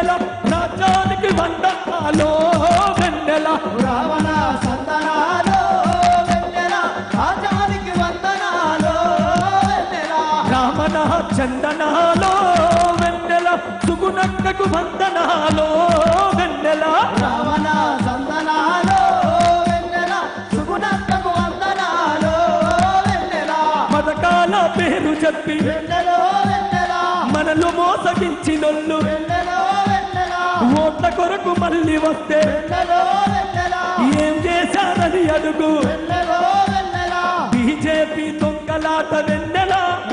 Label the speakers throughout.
Speaker 1: వెన్నెల రాజ్యానికి వందనాలో వెన్నెల
Speaker 2: రావణ సందనాలో వెన్నెల రాజానికి వందనాలో వెన్నెల
Speaker 1: రామన చందనాలో వెన్నెల సుగుణక్కకు వందనాలో వెన్నెల
Speaker 2: రావణ సందనాలో వెన్నెల సుగుణత్తకు వందనాలో వెన్నెల
Speaker 1: పథకాల పేరు చెప్పి
Speaker 2: వెన్నెలో వెన్నెల
Speaker 1: మనలు మోసగించినొల్లు
Speaker 2: వెన్నెలో వెన్నెల
Speaker 1: ఓట్ల కొరకు మళ్ళీ వస్తే
Speaker 2: వెన్నెలో వెన్నెల
Speaker 1: ఏం చేశారని అడుగు
Speaker 2: వెన్నెలో వెన్నెల
Speaker 1: బీజేపీ దొంగలాట వెన్నెల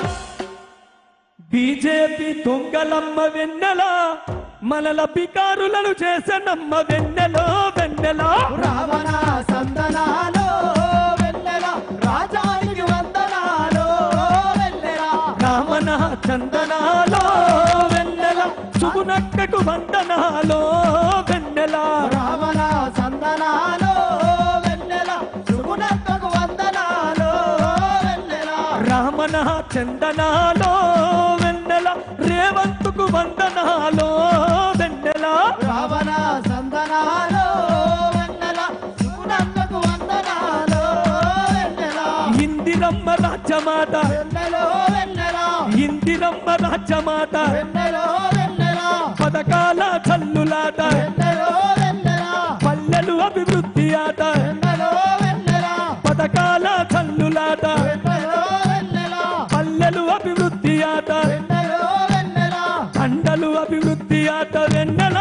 Speaker 1: బీజేపీ దొంగలమ్మ వెన్నెల మనల బికారులను చేసనమ్మ వెన్నెలో వెన్నెల
Speaker 2: రావణ సందనాలో వెన్నెల రాజానికి వందనాలో వెన్నెల
Speaker 1: రామన చందనాలో వెన్నెల సుగునక్కకు వందనాలో వెన్నెల
Speaker 2: రావణ సందనాలో వెన్నెల సుగుణత్తకు వందనాలో వెన్నెల
Speaker 1: రామన చందనాలో వెన్నెల రేవంతుకు వందనాలో వెన్నెల
Speaker 2: రావణ సందనాలో వెన్నెల సుగుణత్తకు వందనాలో వెన్నెల
Speaker 1: ఇందిరమ్మ రాజ్యమాట
Speaker 2: వెన్నెలో వెన్నెల
Speaker 1: ఇందిరమ్మ రాజ్యమాట
Speaker 2: వెన్నెలో వెన్నెల
Speaker 1: పథకాల చల్లులాట
Speaker 2: వెన్నెలో వెన్నెల
Speaker 1: పల్లెలు అభివృద్ధి ఆట
Speaker 2: వెన్నెలో వెన్నెల
Speaker 1: పథకాల చల్లులాట
Speaker 2: వెన్నెలో వెన్నెల
Speaker 1: పల్లెలు అభివృద్ధి ఆట
Speaker 2: వెన్నెలో వెన్నెల
Speaker 1: తండలు అభివృద్ధి ఆట వెన్నెల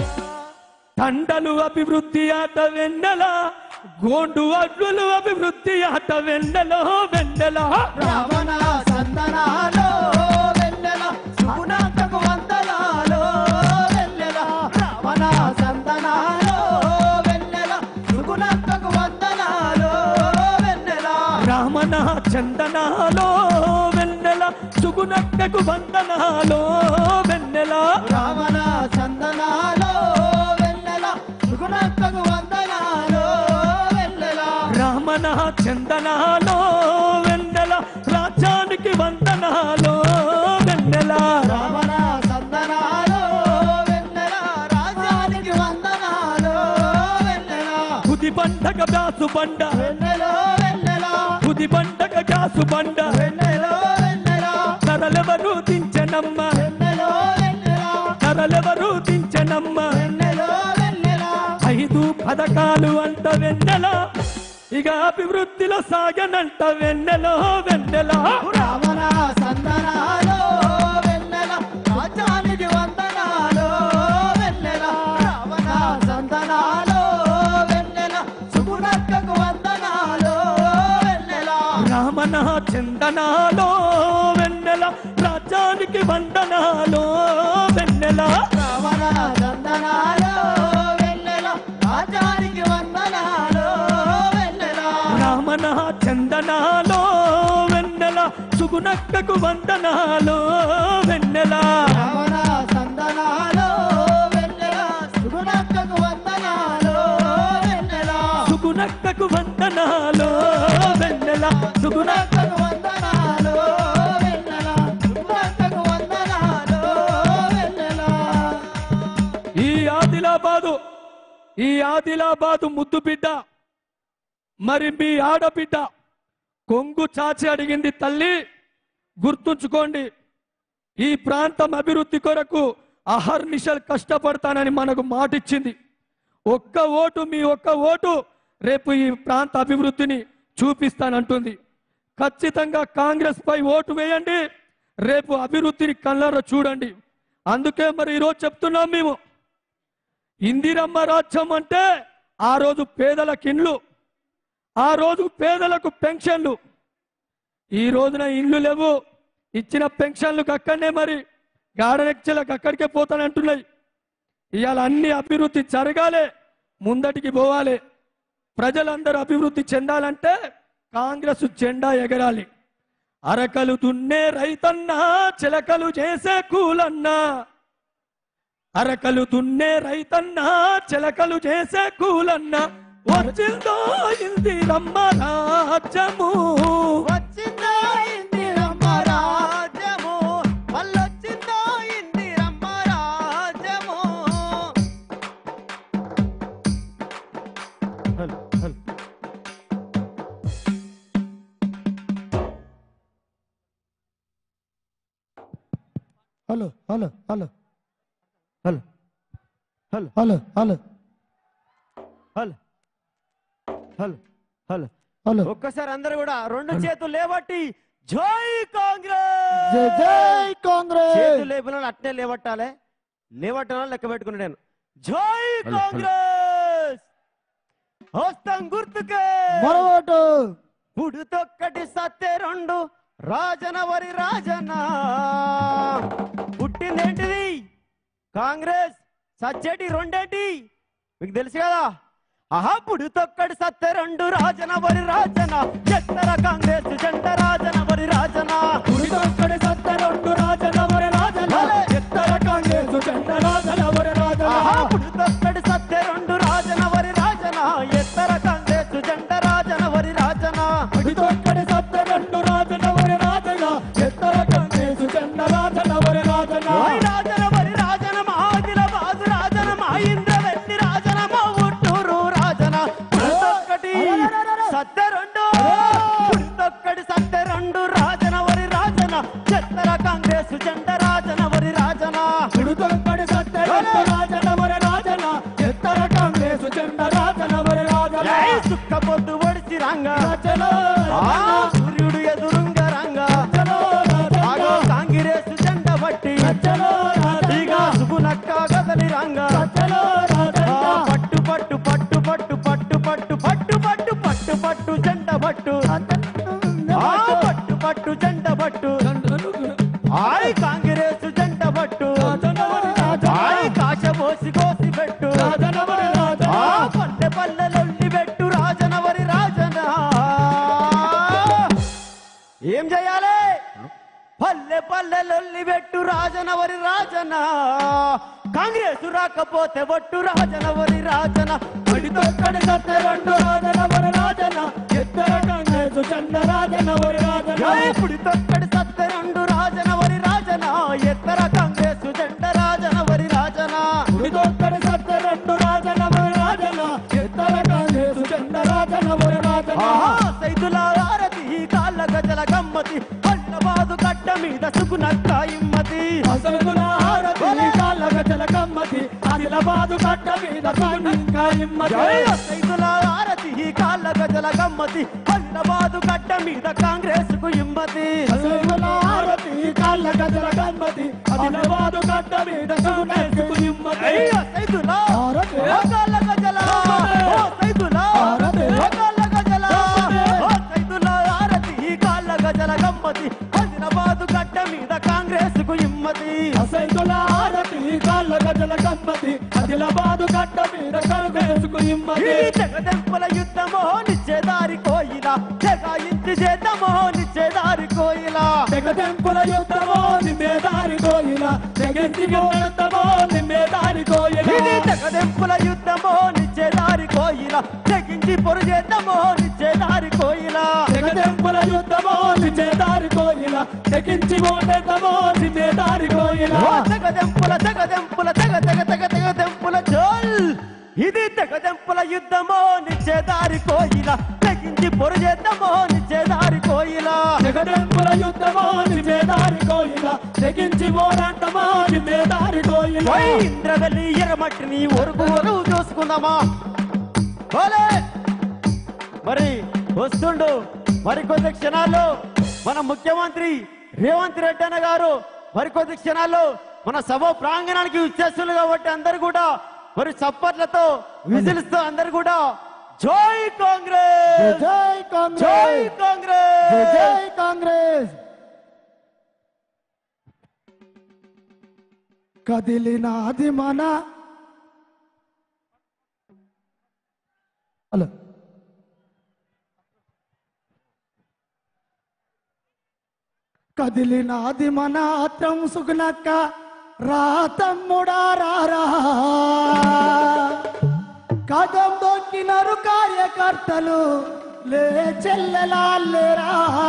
Speaker 1: తండలు అభివృద్ధి ఆట వెన్నెల గోండు అడ్డులు అభివృద్ధి ఆట వెన్నెల వెన్నెల
Speaker 2: రావణ సందనాలో వెన్నెల సుగుణాంతకు వందనాలో వెన్నెల రావణ సందనాలో వెన్నెల సుగుణాంతకు వందనాలో వెన్నెల
Speaker 1: రామన చందనాలో వెన్నెల సుగునక్కకు వందనాలో వెన్నెల
Speaker 2: రావణ సందనాలో వెన్నెల సుగుణాంతకు వందనాలో వెన్నెల
Speaker 1: రామన చందనాలో వెన్నెల రాజ్యానికి వందనాలో వెన్నెల
Speaker 2: రావణ సందనాలో వెన్నెల రాజానికి వందనాలో వెన్నెల
Speaker 1: తుది పండగ బ్యాసు బండ
Speaker 2: వెన్నెలో వెన్నెల
Speaker 1: తుది పండగ గ్యాసు బండ
Speaker 2: వెన్నెలో వెన్నెల
Speaker 1: తరలెవరు దించనమ్మ
Speaker 2: వెన్నెలో వెన్నెల
Speaker 1: తరలెవరు దించనమ్మ
Speaker 2: వెన్నెలో వెన్నెల
Speaker 1: ఐదు పథకాలు అంట వెన్నెల ఇక అభివృద్ధిలో సాగనంట వెన్నెలో వెన్నెల
Speaker 2: రావణ సందనాలో వెన్నెల రాజానికి వందనాలో వెన్నెల రావణ సందనాలో వెన్నెల సుగుణక్కకు వందనాలో వెన్నెల
Speaker 1: రామన చందనాలో వెన్నెల రాజ్యానికి వందనాలో వెన్నెల
Speaker 2: రావణ సందనాలో వెన్నెల రాజానికి వందనాలో వెన్నెల
Speaker 1: రామన చందనాలో వెన్నెల సుగునక్కకు వందనాలో వెన్నెల
Speaker 2: రావణ సందనాలో వెన్నెల సుగుణక్కకు వందనాలో వెన్నెల
Speaker 1: సుగునక్కకు వందనాలో వెన్నెల సుగుణ
Speaker 2: సుగుణక్కకు వందనాలో వెన్నెల సుగుణక్కకు వందనాలో వెన్నెల
Speaker 1: ఈ ఆదిలాబాదు ఈ ఆదిలాబాదు ముద్దు బిడ్డ మరి మీ ఆడబిడ్డ కొంగు చాచి అడిగింది తల్లి గుర్తుంచుకోండి ఈ ప్రాంతం అభివృద్ధి కొరకు అహర్నిశలు కష్టపడతానని మనకు మాటిచ్చింది ఒక్క ఓటు మీ ఒక్క ఓటు రేపు ఈ ప్రాంత అభివృద్ధిని చూపిస్తానంటుంది ఖచ్చితంగా కాంగ్రెస్ పై ఓటు వేయండి రేపు అభివృద్ధిని కళ్ళారా చూడండి అందుకే మరి ఈరోజు చెప్తున్నాం మేము ఇందిరమ్మ రాజ్యం అంటే ఆ రోజు పేదలకు ఇండ్లు ఆ రోజు పేదలకు పెన్షన్లు ఈ రోజున ఇండ్లు లేవు ఇచ్చిన పెన్షన్లకు అక్కడనే మరి గాడనెచ్చలకు అక్కడికే పోతానంటున్నాయి ఇవాళ అన్ని అభివృద్ధి జరగాలి ముందటికి పోవాలి ప్రజలందరూ అభివృద్ధి చెందాలంటే కాంగ్రెస్ జెండా ఎగరాలి అరకలు దున్నే రైతన్నా చిలకలు చేసే కూలన్నా అరకలు దున్నే రైతన్నా చిలకలు చేసే కూలన్నా వచ్చిందో ఇందిరమ్మ రాజ్యము
Speaker 2: వచ్చిందో ఇందిరమ్మ రాజ్యము మళ్ళొచ్చిందో ఇందిరమ్మ రాజ్యము hello hello hello
Speaker 3: hello hello
Speaker 2: hello hello
Speaker 3: hello hello hello
Speaker 2: hello
Speaker 3: ఒక్కసారి అందరూ కూడా రెండు చేతులు లేవట్టి జై కాంగ్రెస్
Speaker 2: జై జై కాంగ్రెస్
Speaker 3: చేతులు లేపిన అట్నే లేవట్టాలే లేవట్టాలని లెక్క పెట్టుకున్నా నేను జై కాంగ్రెస్ వస్తాం గుర్తుకే
Speaker 2: మరొకటి
Speaker 3: పుడుతొక్కటి సత్తే రెండు రాజనవరి రాజన పుట్టిందేంటిది కాంగ్రెస్ సచ్చేటి రెండేటి మీకు తెలుసు కదా ఆహా పుడుతొక్కటి సత్తే రెండు రాజనవరి రాజన ఎత్తర కాంగ్రెస్ జంట రాజనవరి రాజన
Speaker 1: ఉడితొక్కడి సత్త రెండు రాజనవరి రాజన ఎత్తర కాంగ్రెసు చెండ రాజనవరి రాజన
Speaker 3: ఆహా పుడుతొక్కటి సత్తే రెండు రాజనవరి రాజన ఎత్తర కాంగ్రెస్ జంట రాజనవరి రాజన
Speaker 1: ఉడితొక్కడి సత్త రెండు రాజనవరి రాజన ఎత్తర కాంగ్రెసు చెండ రాజనవరి రాజన
Speaker 3: ఓయ్ రాజన మరి రాజన మా ఆదిలాబాదు రాజన మా ఇంద్రవెల్లి రాజన మా ఉట్టూరు రాజన పుడుతొక్కటి సత్తె రెండు పుడుతొక్కటి సత్తె రెండు రాజన వరి రాజన చెత్తర కాంగ్రెస్ జెండ రాజన వరి రాజన
Speaker 1: ఉడితొక్కడి సత్త రెండు రాజనవరి రాజన ఎత్తర కాంగ్రెసు చెండ రాజనవరి రాజన
Speaker 3: ఏయ్ సుక్క పొద్దు ఒడిసి రంగ
Speaker 1: రాజన
Speaker 3: ఆ సూర్యుడు ఎదురుంగ రంగ ఆగో కాంగ్రెస్ జెండ బట్టి ఇక సుగునక్క గదలి రంగ ఆ, పట్టు పట్టు పట్టు పట్టు పట్టు పట్టు పట్టు పట్టు పట్టు పట్టు జంట పట్టు ఆ, పట్టు పట్టు జంట పట్టు ఆయ్ కాంగ్రెస్ జంట పట్టు ఆయ్ కాశ పోసి కోసి పెట్టు ఆ పల్లె పల్లెలొల్లి పెట్టు రాజనవరి రాజన ఏం చేయాలి పల్లె పల్లెలొల్లి పెట్టు రాజనవరి రాజన కాంగ్రెస్ రాకపోతే ఒట్టు రాజనవరి రాజన
Speaker 1: ఉడితొక్కడి సత్త రెండు రాజనవరి రాజన ఎత్తర కాంగ్రెసు చెండ రాజనవరి రాజన
Speaker 3: ఇప్పుడు తొక్కడి సత్త రెండు రాజనవరి రాజన ఎత్తర కాంగ్రెస్ జెండ రాజనవరి రాజన
Speaker 1: ఉడితొక్కడి సత్త రెండు రాజనవరి రాజన ఎత్తర కాంగ్రెసు చెండ రాజనవరి రాజన
Speaker 3: ఆహా సైదుల ఆరతి కాళ్ళ గజల గమ్మతి హల్లబాదు కట్ట మీద సుకునక్క ఇమ్మతి
Speaker 1: అసలున హారతి కాళ్ళ గజల కమ్మతి ఆదిలాబాదు కట్ట మీద ఇంకా ఇమ్మతి
Speaker 3: జయ సైదుల ఆరతి కాళ్ళ గజల గమ్మతి హల్లబాదు కట్ట మీద కాంగ్రెస్ కు ఇమ్మతి
Speaker 1: అసలున హారతి కాళ్ళ గజల కమ్మతి ఆదిలాబాదు కట్ట మీద సుగుణేసుకు ఇమ్మతి
Speaker 3: అయ్య సైదుల
Speaker 2: ఆరతి.
Speaker 3: ఓ కాళ్ళ గజల ఓ సైదుల
Speaker 2: ఆరతి.
Speaker 3: ఓ కాళ్ళ గజల ఓ సైదుల ఆరతి కాళ్ళ గజల గమ్మతి హల్లబాదు కట్ట మీద కాంగ్రెస్ కు ఇమ్మతి
Speaker 1: అసలున హారతి కాళ్ళ గజల కమ్మతి ఆదిలాబాదు కట్ట మీద కరుగేసుకు ఇమ్మతి
Speaker 3: ఈ జగదెంపుల యుద్ధమో నిచ్చేదారి కోయిలా జగాయించి చేద్దామో నిచ్చేదారి కోయిలా
Speaker 1: తెగదెంపుల యుద్ధమో నిమ్మేదారి కోయిల తెగెంచి యుద్ధమో నిమ్మేదారి కోయిల
Speaker 3: ఇది జగదెంపుల యుద్ధమో నిచ్చేదారి కోయిలా తెగించి పొరు చేద్దామో నిచ్చేదారి కోయిలా
Speaker 1: తెగదెంపుల యుద్ధమో నిమ్మేదారి కోయిల తెగించి ఓటేద్దామో నిమ్మేదారి కోయిల
Speaker 3: ఓ జగదెంపుల జగదెంపుల తెగ తెగ తెగ తెగదెంపుల జోల్ ఇది తెగదెంపుల యుద్ధమో నిచ్చేదారి కోయిలా తెగించి పొరు చేద్దామో నిచ్చేదారి కోయిలా
Speaker 1: తెగదెంపుల యుద్ధమో నిమ్మేదారి కోయిల తెగించి ఓటేద్దామో నిమ్మేదారి కోయిల
Speaker 3: ఓయ్ ఇంద్రవెల్లి ఎర్రమట్టిని ఒరుగు ఒరుగు చూసుకుందామా ఓలే మరి వస్తుండు మరికొద్ది క్షణాల్లో మన ముఖ్యమంత్రి రేవంత్ రెడ్డి అన్న గారు మరికొద్ది క్షణాల్లో మన సభ ప్రాంగణానికి విచ్చేస్తున్నారు కాబట్టి అందరు కూడా మరి చప్పట్లతో విజిల్స్తో అందరు కూడా జై కాంగ్రెస్
Speaker 2: జై
Speaker 3: జై
Speaker 2: కాంగ్రెస్
Speaker 3: కాంగ్రెస్
Speaker 2: జై కాంగ్రెస్ కదిలినాది మన హలో కదిలినాది మన ఆత్రం సుగునక్క రా తమ్ముడా రారా కదం దొక్కినరు కార్యకర్తలు లే చెల్లెలా లేరా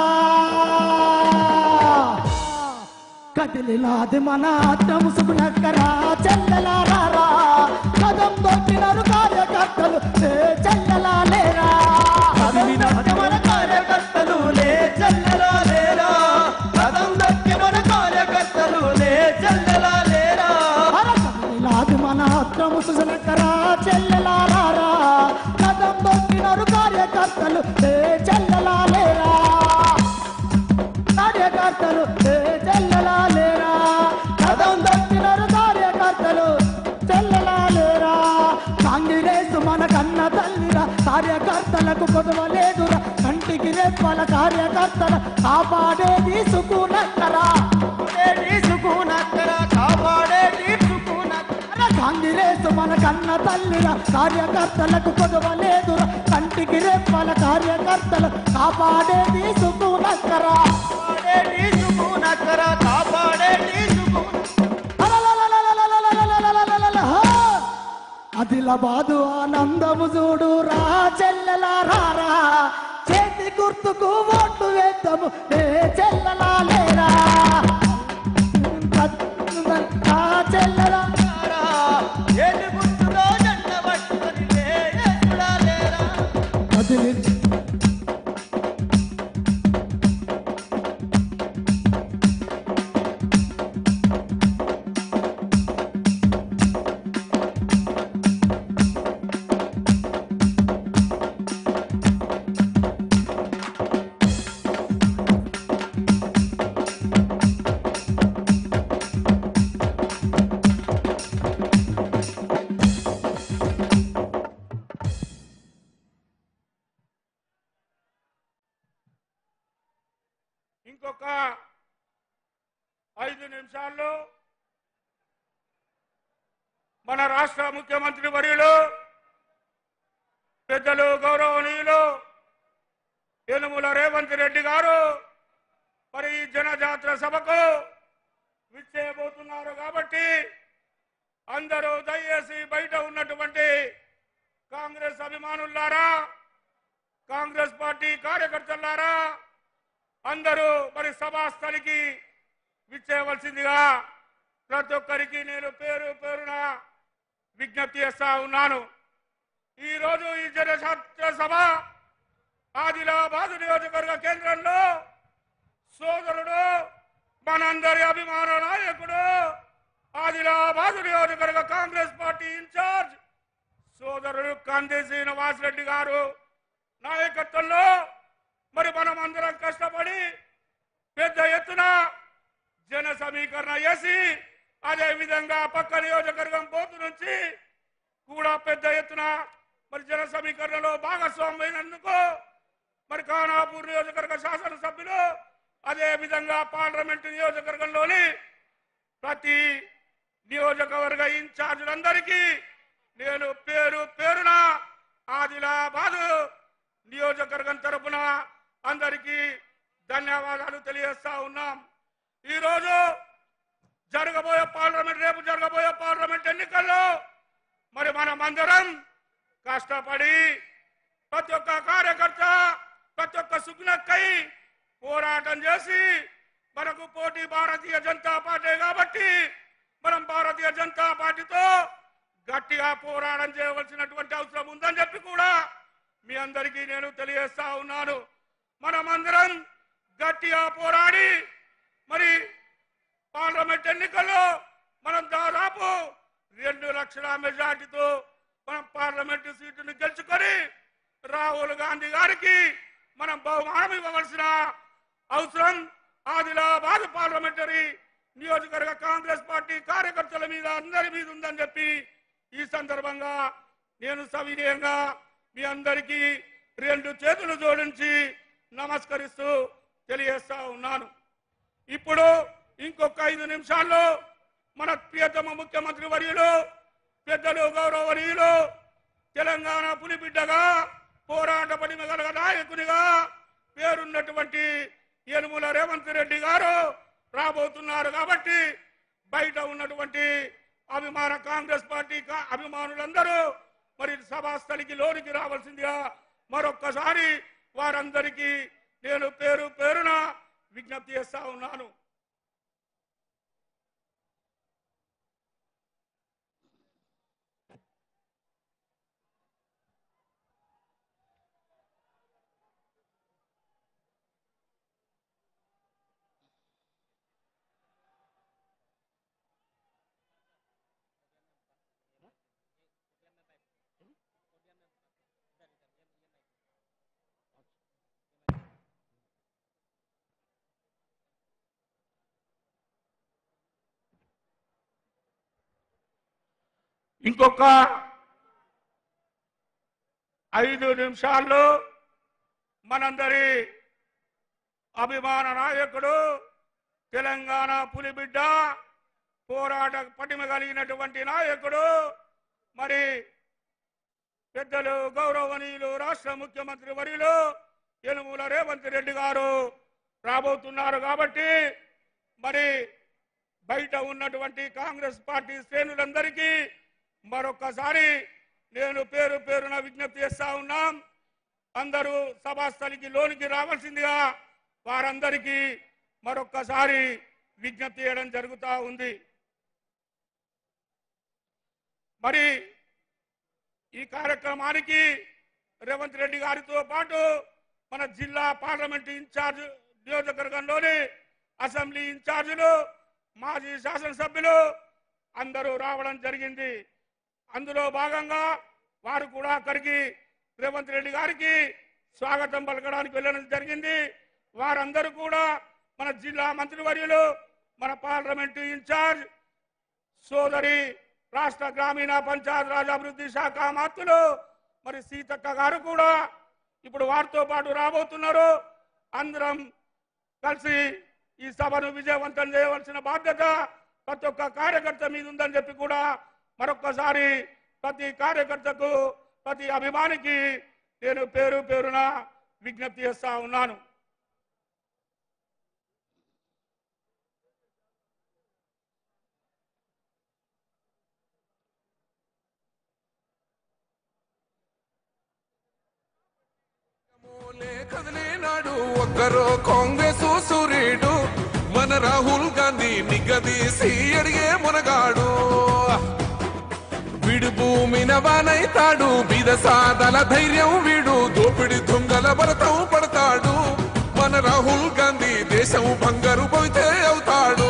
Speaker 2: కదిలినాది మన ఆత్రం సుగునక్కరా చెల్లెలా రారా కదం దొక్కినరు కార్యకర్తలు లే చెల్లెలా లేరా
Speaker 3: కదిలినాది మన కార్యకర్తలు లే చెల్లెలా లేరా కదం దక్కి మన కార్యకర్తలు లే చెల్లెలా
Speaker 2: ఆత్రము సుజనకరా చెల్లెలారా కదం దొక్కినారు కార్యకర్తలు ఏ చెల్లెలాలేరా కార్యకర్తలు ఏ చెల్లెలాలేరా కదం దొక్కినారు కార్యకర్తలు చెల్లెలాలేరా కాంగ్రెస్ మన కన్న తల్లిరా కార్యకర్తలకు కొదవలేదురా కంటికి రెప్పల కార్యకర్తల కాపాడేది సుకునక్కరా
Speaker 3: తీసుకునక్కర కాపాడేటి సుకునక్కర
Speaker 2: కాంగ్రెస్ మన కన్న తల్లిరా కార్యకర్తలకు కొదవలేదురా కంటికి రెప్పల కార్యకర్తలు కాపాడేది సుకునక్కరా
Speaker 3: కాపాడేటి సుకునక్కర కాపాడేటి సుకునక్కర
Speaker 2: అదిలాబాదు ఆనందము చూడు రా చెల్లెలా రారా చేతి గుర్తుకు ఓట్లు వేద్దాము ఏ చెల్లెలా లేరా రా చెల్లెలా
Speaker 3: ఏటి గుర్తులో జెండ పట్టుకొని లేరా లేరా
Speaker 2: కదిలి
Speaker 4: ఇంకొక ఐదు నిమిషాల్లో మన రాష్ట్ర ముఖ్యమంత్రి వర్యులు పెద్దలు గౌరవనీయులు యనుముల రేవంత్ రెడ్డి గారు మరి ఈ జనజాతర సభకు విచ్చేయబోతున్నారు కాబట్టి అందరూ దయచేసి బయట ఉన్నటువంటి కాంగ్రెస్ అభిమానులారా కాంగ్రెస్ పార్టీ కార్యకర్తలారా అందరూ మరి సభాస్థలికి విచ్చేయవలసిందిగా ప్రతి ఒక్కరికి నేను పేరు పేరున విజ్ఞప్తి చేస్తా ఉన్నాను ఈ రోజు ఈ జనశాస్త్ర సభ ఆదిలాబాద్ నియోజకవర్గ కేంద్రంలో సోదరుడు మనందరి అభిమాన నాయకుడు ఆదిలాబాద్ నియోజకవర్గ కాంగ్రెస్ పార్టీ ఇన్ఛార్జ్ సోదరుడు కంది శ్రీనివాస్ రెడ్డి గారు నాయకత్వంలో మరి మనం అందరం కష్టపడి పెద్ద ఎత్తున జన సమీకరణ చేసి అదే విధంగా పక్క నియోజకవర్గం పోతు నుంచి కూడా పెద్ద ఎత్తున మరి జన సమీకరణలో భాగస్వామైనందుకు మరి ఖానాపూర్ నియోజకవర్గ శాసనసభ్యులు అదే విధంగా పార్లమెంటు నియోజకవర్గంలోని ప్రతి నియోజకవర్గ ఇన్ఛార్జీలందరికీ నేను పేరు పేరున ఆదిలాబాదు నియోజకవర్గం తరపున అందరికీ ధన్యవాదాలు తెలియజేస్తా ఉన్నాం ఈరోజు జరగబోయే పార్లమెంట్ రేపు జరగబోయే పార్లమెంట్ ఎన్నికల్లో మరి మనం అందరం కష్టపడి ప్రతి ఒక్క కార్యకర్త ప్రతి ఒక్క సుగ్నక్కై పోరాటం చేసి మనకు పోటీ భారతీయ జనతా పార్టీ కాబట్టి మనం భారతీయ జనతా పార్టీతో గట్టిగా పోరాటం చేయవలసినటువంటి అవసరం ఉందని చెప్పి కూడా మీ అందరికీ నేను తెలియజేస్తా ఉన్నాను మనమందరం గట్టిగా పోరాడి మరి పార్లమెంట్ ఎన్నికల్లో మనం దాదాపు రెండు లక్షల మెజార్టీతో మనం పార్లమెంటు సీటును గెలుచుకొని రాహుల్ గాంధీ గారికి మనం బహుమానం ఇవ్వవలసిన అవసరం ఆదిలాబాద్ పార్లమెంటరీ నియోజకవర్గ కాంగ్రెస్ పార్టీ కార్యకర్తల మీద అందరి మీద ఉందని చెప్పి ఈ సందర్భంగా నేను సవినయంగా మీ అందరికీ రెండు చేతులు జోడించి నమస్కరిస్తూ తెలియజేస్తా ఉన్నాను ఇప్పుడు ఇంకొక ఐదు నిమిషాల్లో మన ప్రియతమ ముఖ్యమంత్రి వర్యులు పెద్దలు గౌరవనీయులు తెలంగాణ పులిబిడ్డగా పోరాట పడిమ గల నాయకునిగా పేరున్నటువంటి యనుముల రేవంత్ రెడ్డి గారు రాబోతున్నారు కాబట్టి బయట ఉన్నటువంటి అభిమాన కాంగ్రెస్ పార్టీ కా- అభిమానులందరూ మరి సభాస్థలికి లోనికి రావాల్సిందిగా మరొక్కసారి వారందరికీ నేను పేరు పేరున విజ్ఞప్తి చేస్తా ఉన్నాను ఇంకొక ఐదు నిమిషాల్లో మనందరి అభిమాన నాయకుడు తెలంగాణ పులిబిడ్డ పోరాట పటిమ కలిగినటువంటి నాయకుడు మరి పెద్దలు గౌరవనీయులు రాష్ట్ర ముఖ్యమంత్రి వర్యులు యనుమూల రేవంత్ రెడ్డి గారు రాబోతున్నారు కాబట్టి మరి బయట ఉన్నటువంటి కాంగ్రెస్ పార్టీ శ్రేణులందరికీ మరొక్కసారి నేను పేరు పేరున విజ్ఞప్తి చేస్తా ఉన్నాం అందరూ సభాస్థలికి లోనికి రావాల్సిందిగా వారందరికీ మరొక్కసారి విజ్ఞప్తి చేయడం జరుగుతూ ఉంది మరి ఈ కార్యక్రమానికి రేవంత్ రెడ్డి గారితో పాటు మన జిల్లా పార్లమెంట్ ఇన్ఛార్జ్ నియోజకవర్గంలోని అసెంబ్లీ ఇన్ఛార్జీలు మాజీ శాసనసభ్యులు అందరూ రావడం జరిగింది అందులో భాగంగా వారు కూడా అక్కడికి రేవంత్ రెడ్డి గారికి స్వాగతం పలకడానికి వెళ్ళడం జరిగింది వారందరూ కూడా మన జిల్లా మంత్రివర్యులు మన పార్లమెంటు ఇన్ఛార్జ్ సోదరి రాష్ట్ర గ్రామీణ పంచాయత్ రాజ్ అభివృద్ధి శాఖ మంత్రులు మరి సీతక్క గారు కూడా ఇప్పుడు వారితో పాటు రాబోతున్నారు అందరం కలిసి ఈ సభను విజయవంతం చేయవలసిన బాధ్యత ప్రతి ఒక్క కార్యకర్త మీద ఉందని చెప్పి కూడా మరొక్కసారి ప్రతి కార్యకర్తకు ప్రతి అభిమానికి నేను పేరు పేరున విజ్ఞప్తి చేస్తా ఉన్నాను
Speaker 5: మూలే కదిలేనాడు ఒక్కరో కాంగ్రెస్ సూర్యుడు మన రాహుల్ గాంధీ నిగదీసి అడిగే మునగాడు వీడు భూమిన వానైతాడు బీద సాదల ధైర్యం వీడు దోపిడి దొంగల భరతం పడతాడు మన రాహుల్ గాంధీ దేశం బంగారు పోయితే అవుతాడు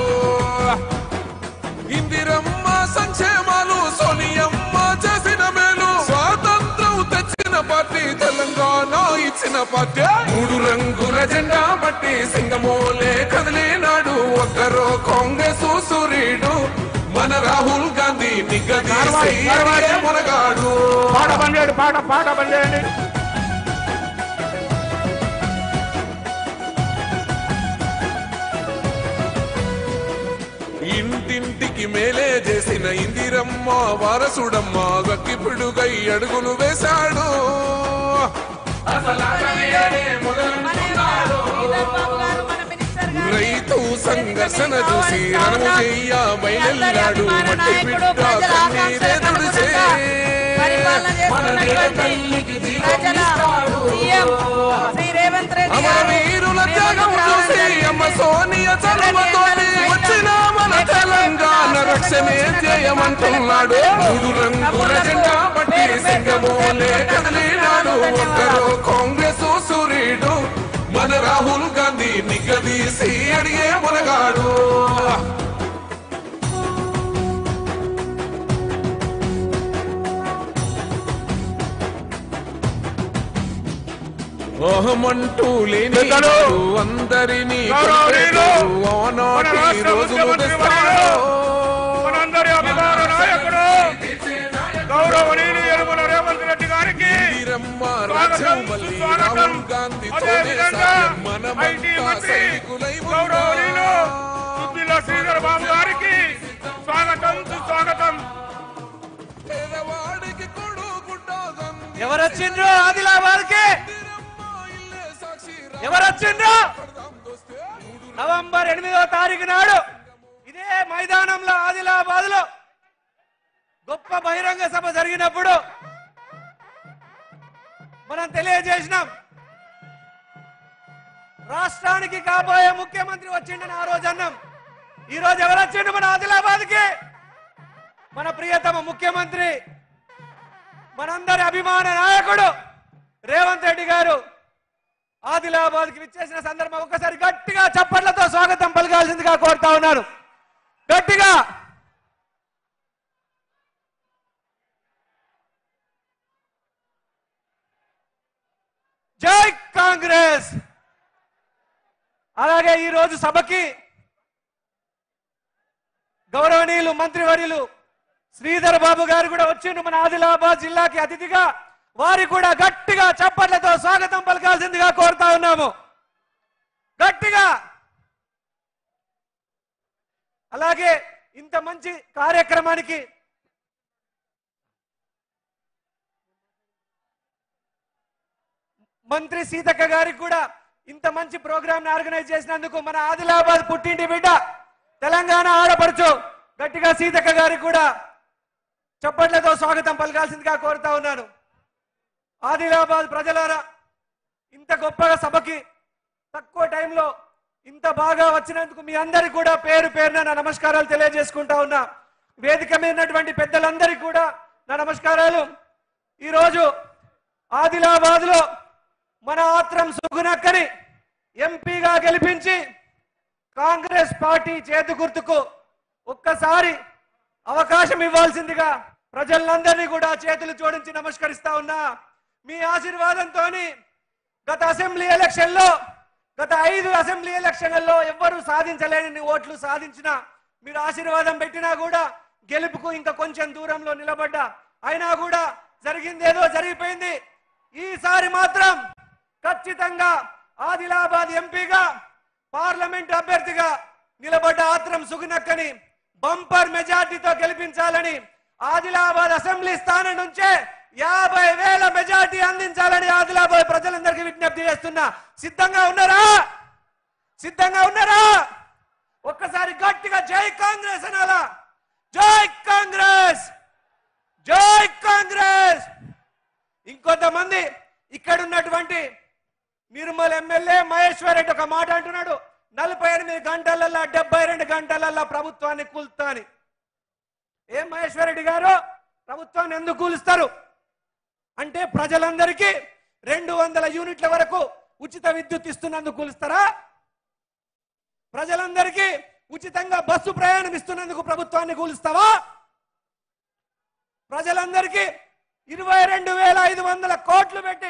Speaker 5: ఇందిరమ్మ సంక్షేమాలు సోనియమ్మ చేసిన మేలు స్వాతంత్రం తెచ్చిన పార్టీ తెలంగాణ ఇచ్చిన పార్టీ మూడు రంగుల జెండా బట్టి సింగమోలే కదిలినాడు ఒక్కరో కాంగ్రెస్ సూర్యుడు మన రాహుల్ గాంధీ నిగ్గదీసి అడిగే మునగాడు
Speaker 4: పాట బంద్ చేయండి పాట పాట బంద్ చేయండి
Speaker 5: ఇంటింటికి మేలే చేసిన ఇందిరమ్మ వారసుడమ్మ గక్కిపిడుగై అడుగులు వేశాడు రైతు సంఘర్షణ చూసి రణము చెయ్య బయలుదేరాడు మట్టి బిడ్డ కన్నీరే తుడిచే మన నేల తల్లికి దీపం ఇస్తాడు. అమర వీరుల త్యాగం చూసి అమ్మ సోనియ చలవతోని వచ్చిన మన తెలంగాణ రక్షణే ధ్యేయమంటున్నాడు మూడు రంగుల జెండా పట్టి సింగమోలే కదిలినాడు ఒక్కరో కాంగ్రెస్ సూర్యుడు మన రాహుల్ గాంధీ నిగదీసి అడిగే మునగాడు ఓహమంటూ లేని
Speaker 4: పెద్దలు,
Speaker 5: వాడు అందరినీ
Speaker 4: గౌరవనీయులు,
Speaker 5: కొనిపెట్టు
Speaker 4: మన
Speaker 5: ఆనాటి
Speaker 4: రాష్ట్ర
Speaker 5: రోజులు
Speaker 4: ముఖ్యమంత్రి
Speaker 5: తెస్తాడు.
Speaker 4: మనందరి అభిమాన నాయకుడు గౌరవనీయులు యనుమల రేవంత్ రెడ్డి గారికి
Speaker 5: వీరమ్మ
Speaker 4: స్వాగతం
Speaker 5: రాజ్యం మళ్ళీ
Speaker 4: సుస్వాగతం
Speaker 5: రాహుల్ గాంధీతోనే
Speaker 4: అదేవిధంగా
Speaker 5: సాధ్యం.
Speaker 4: ఐటీ
Speaker 5: మనమంతా
Speaker 4: మంత్రి
Speaker 5: సైనికులై
Speaker 4: గౌరవనీయులు
Speaker 5: ఉన్నాం.
Speaker 4: సుద్దిల్ల శ్రీధర్ బాబు గారికి స్వాగతం సుస్వాగతం
Speaker 5: పేదవాడికి కొడుకుడ్డ గంధి
Speaker 3: ఎవరొచ్చిండ్రు ఆదిలాబాద్ కి
Speaker 5: వీరమ్మ ఇల్లే సాక్షి
Speaker 3: ఎవరొచ్చిండ్రు
Speaker 5: రాజాం దోస్తే మూడు
Speaker 3: నవంబర్ ఎనిమిదో తారీఖు నాడు ఇదే మైదానంలో ఆదిలాబాద్ లో గొప్ప బహిరంగ సభ జరిగినప్పుడు మనం తెలియజేసినాం రాష్ట్రానికి కాబోయే ముఖ్యమంత్రి వచ్చిండని ఆ రోజు అన్నాం ఈ రోజు ఎవరు వచ్చిండు మన ఆదిలాబాద్ కి మన ప్రియతమ ముఖ్యమంత్రి మనందరి అభిమాన నాయకుడు రేవంత్ రెడ్డి గారు ఆదిలాబాద్ కి విచ్చేసిన సందర్భం ఒక్కసారి గట్టిగా చప్పట్లతో స్వాగతం పలకాల్సిందిగా కోరుతా ఉన్నాను గట్టిగా జై కాంగ్రెస్ అలాగే ఈ రోజు సభకి గౌరవనీయులు మంత్రివర్యులు
Speaker 6: శ్రీధర్ బాబు గారు కూడా వచ్చిండు మన ఆదిలాబాద్ జిల్లాకి అతిథిగా వారి కూడా గట్టిగా చప్పట్లతో స్వాగతం పలకాల్సిందిగా కోరుతా ఉన్నాము గట్టిగా అలాగే ఇంత మంచి కార్యక్రమానికి మంత్రి సీతక్క గారికి కూడా ఇంత మంచి ప్రోగ్రామ్ ఆర్గనైజ్ చేసినందుకు మన ఆదిలాబాద్ పుట్టింటి బిడ్డ తెలంగాణ ఆడపడుచు గట్టిగా సీతక్క గారికి కూడా చప్పట్లతో స్వాగతం పలకాల్సిందిగా కోరుతా ఉన్నాను ఆదిలాబాద్ ప్రజలారా ఇంత గొప్పగా సభకి తక్కువ టైంలో ఇంత బాగా వచ్చినందుకు మీ అందరికి కూడా పేరు పేరున నా నమస్కారాలు తెలియజేసుకుంటా ఉన్నా వేదిక మీద ఉన్నటువంటి పెద్దలందరికీ కూడా నా నమస్కారాలు ఈరోజు ఆదిలాబాద్ లో మన ఆత్రం సుగునక్కని ఎంపీగా గెలిపించి కాంగ్రెస్ పార్టీ చేతి గుర్తుకు ఒక్కసారి అవకాశం ఇవ్వాల్సిందిగా ప్రజలందరినీ కూడా చేతులు జోడించి నమస్కరిస్తా ఉన్నా మీ ఆశీర్వాదంతో గత అసెంబ్లీ ఎలక్షన్ లో గత ఐదు అసెంబ్లీ ఎలక్షన్లలో ఎవ్వరూ సాధించలేని ఓట్లు సాధించిన మీరు ఆశీర్వాదం పెట్టినా కూడా గెలుపుకు ఇంకా కొంచెం దూరంలో నిలబడ్డా అయినా కూడా జరిగింది ఏదో జరిగిపోయింది ఈసారి మాత్రం ఖచ్చితంగా ఆదిలాబాద్ ఎంపీగా పార్లమెంట్ అభ్యర్థిగా నిలబడ్డ ఆత్రం సుగునక్కని బంపర్ మెజార్టీతో గెలిపించాలని ఆదిలాబాద్ అసెంబ్లీ స్థానం నుంచే యాభై వేల మెజార్టీ అందించాలని ఆదిలాబాద్ ప్రజలందరికీ విజ్ఞప్తి చేస్తున్నా సిద్ధంగా ఉన్నారా సిద్ధంగా ఉన్నారా ఒక్కసారి గట్టిగా జై కాంగ్రెస్ అనాలా జై కాంగ్రెస్ జై కాంగ్రెస్ ఇంకొంతమంది ఇక్కడ ఉన్నటువంటి నిర్మల్ ఎమ్మెల్యే మహేశ్వర్ రెడ్డి ఒక మాట అంటున్నాడు నలభై ఎనిమిది గంటలల్లా డెబ్బై రెండు గంటలల్లా ప్రభుత్వాన్ని కూల్తా అని ఏం మహేశ్వర్ రెడ్డి గారు ప్రభుత్వాన్ని ఎందుకు కూలుస్తారు అంటే ప్రజలందరికీ రెండు వందల యూనిట్ల వరకు ఉచిత విద్యుత్ ఇస్తున్నందుకు కూలుస్తారా ప్రజలందరికీ ఉచితంగా బస్సు ప్రయాణం ఇస్తున్నందుకు ప్రభుత్వాన్ని కూలుస్తావా ప్రజలందరికీ ఇరవై రెండు వేల ఐదు వందల కోట్లు పెట్టి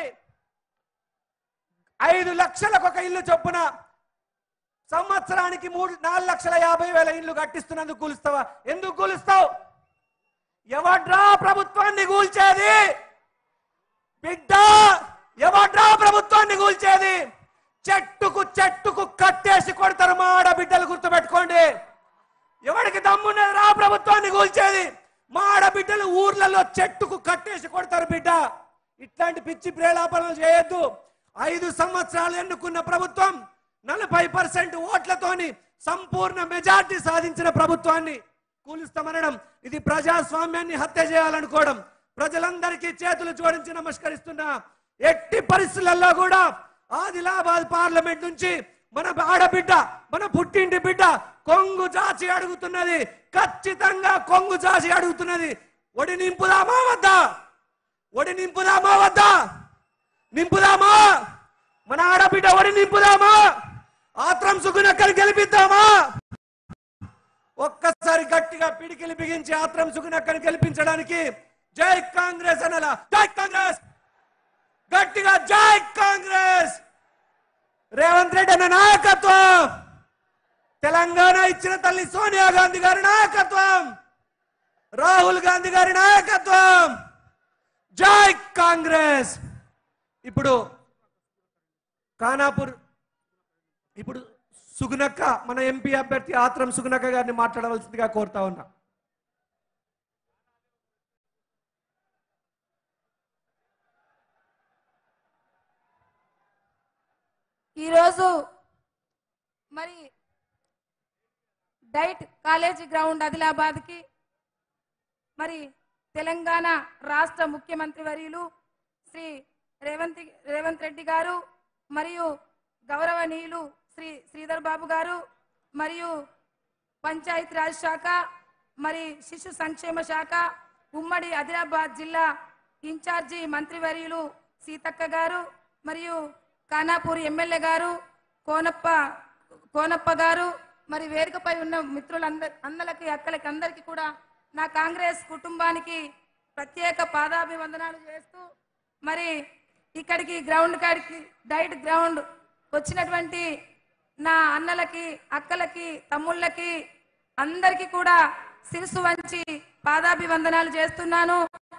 Speaker 6: ఐదు లక్షలకు ఒక ఇల్లు చొప్పున సంవత్సరానికి మూడు నాలుగు లక్షల యాభై వేల ఇల్లు కట్టిస్తున్నందుకు కూలుస్తావా ఎందుకు కూలుస్తావు ఎవడ్రా ప్రభుత్వాన్ని కూల్చేది బిడ్డ ఎవడ్రా ప్రభుత్వాన్ని కూల్చేది చెట్టుకు చెట్టుకు కట్టేసి కొడతారు మా ఆడబిడ్డలు గుర్తుపెట్టుకోండి ఎవరికి దమ్మున్నది రా ప్రభుత్వాన్ని కూల్చేది మా ఆడబిడ్డలు ఊర్లలో చెట్టుకు కట్టేసి కొడతారు బిడ్డ ఇట్లాంటి పిచ్చి ప్రేలాపనలు చేయొద్దు ఐదు సంవత్సరాలు ఎన్నుకున్న ప్రభుత్వం నలభై పర్సెంట్ ఓట్లతోని సంపూర్ణ మెజార్టీ సాధించిన ప్రభుత్వాన్ని కూలుస్తామనడం ఇది ప్రజాస్వామ్యాన్ని హత్య చేయాలనుకోవడం ప్రజలందరికీ చేతులు జోడించి నమస్కరిస్తున్నా ఎట్టి పరిస్థితులలో కూడా ఆదిలాబాద్ పార్లమెంట్ నుంచి మన ఆడబిడ్డ మన పుట్టింటి బిడ్డ కొంగు జాచి అడుగుతున్నది ఖచ్చితంగా కొంగు జాచి అడుగుతున్నది ఒడి నింపుదామా వద్దా ఒడి నింపుదామా వద్దా నింపుదామా మన ఆడబిడ్డ ఒడి నింపుదామా ఆత్రం సుగునక్కని గెలిపిద్దామా ఒక్కసారి గట్టిగా పిడికిలి బిగించి ఆత్రం సుగునక్కని గెలిపించడానికి జై కాంగ్రెస్ అనలా జై కాంగ్రెస్ గట్టిగా జై కాంగ్రెస్ రేవంత్ రెడ్డి అన్న నాయకత్వం తెలంగాణ ఇచ్చిన తల్లి సోనియా గాంధీ గారి నాయకత్వం రాహుల్ గాంధీ గారి నాయకత్వం జై కాంగ్రెస్ ఇప్పుడు ఖానాపూర్ ఇప్పుడు సుగునక్క మన ఎంపీ అభ్యర్థి ఆత్రం సుగునక్క గారిని మాట్లాడవలసిందిగా కోరుతా ఉన్నా
Speaker 7: ఈరోజు మరి డైట్ కాలేజీ గ్రౌండ్ ఆదిలాబాద్కి మరి తెలంగాణ రాష్ట్ర ముఖ్యమంత్రి వర్యులు శ్రీ రేవంత్ రేవంత్ రెడ్డి గారు మరియు గౌరవనీయులు శ్రీ శ్రీధర్ బాబు గారు మరియు పంచాయతీ రాజ్ శాఖ మరి శిశు సంక్షేమ శాఖ ఉమ్మడి ఆదిలాబాద్ జిల్లా ఇన్ఛార్జి మంత్రివర్యులు సీతక్క గారు మరియు ఖానాపూర్ ఎమ్మెల్యే గారు కోనప్ప కోనప్ప గారు మరి వేదికపై ఉన్న మిత్రులందరి అందరికి అక్కలకి అందరికీ కూడా నా కాంగ్రెస్ కుటుంబానికి ప్రత్యేక పాదాభివందనాలు చేస్తూ మరి ఇక్కడికి గ్రౌండ్ కాడికి డైట్ గ్రౌండ్ వచ్చినటువంటి నా అన్నలకి అక్కలకి తమ్ముళ్ళకి అందరికీ కూడా శిరసు వంచి పాదాభివందనాలు చేస్తున్నాను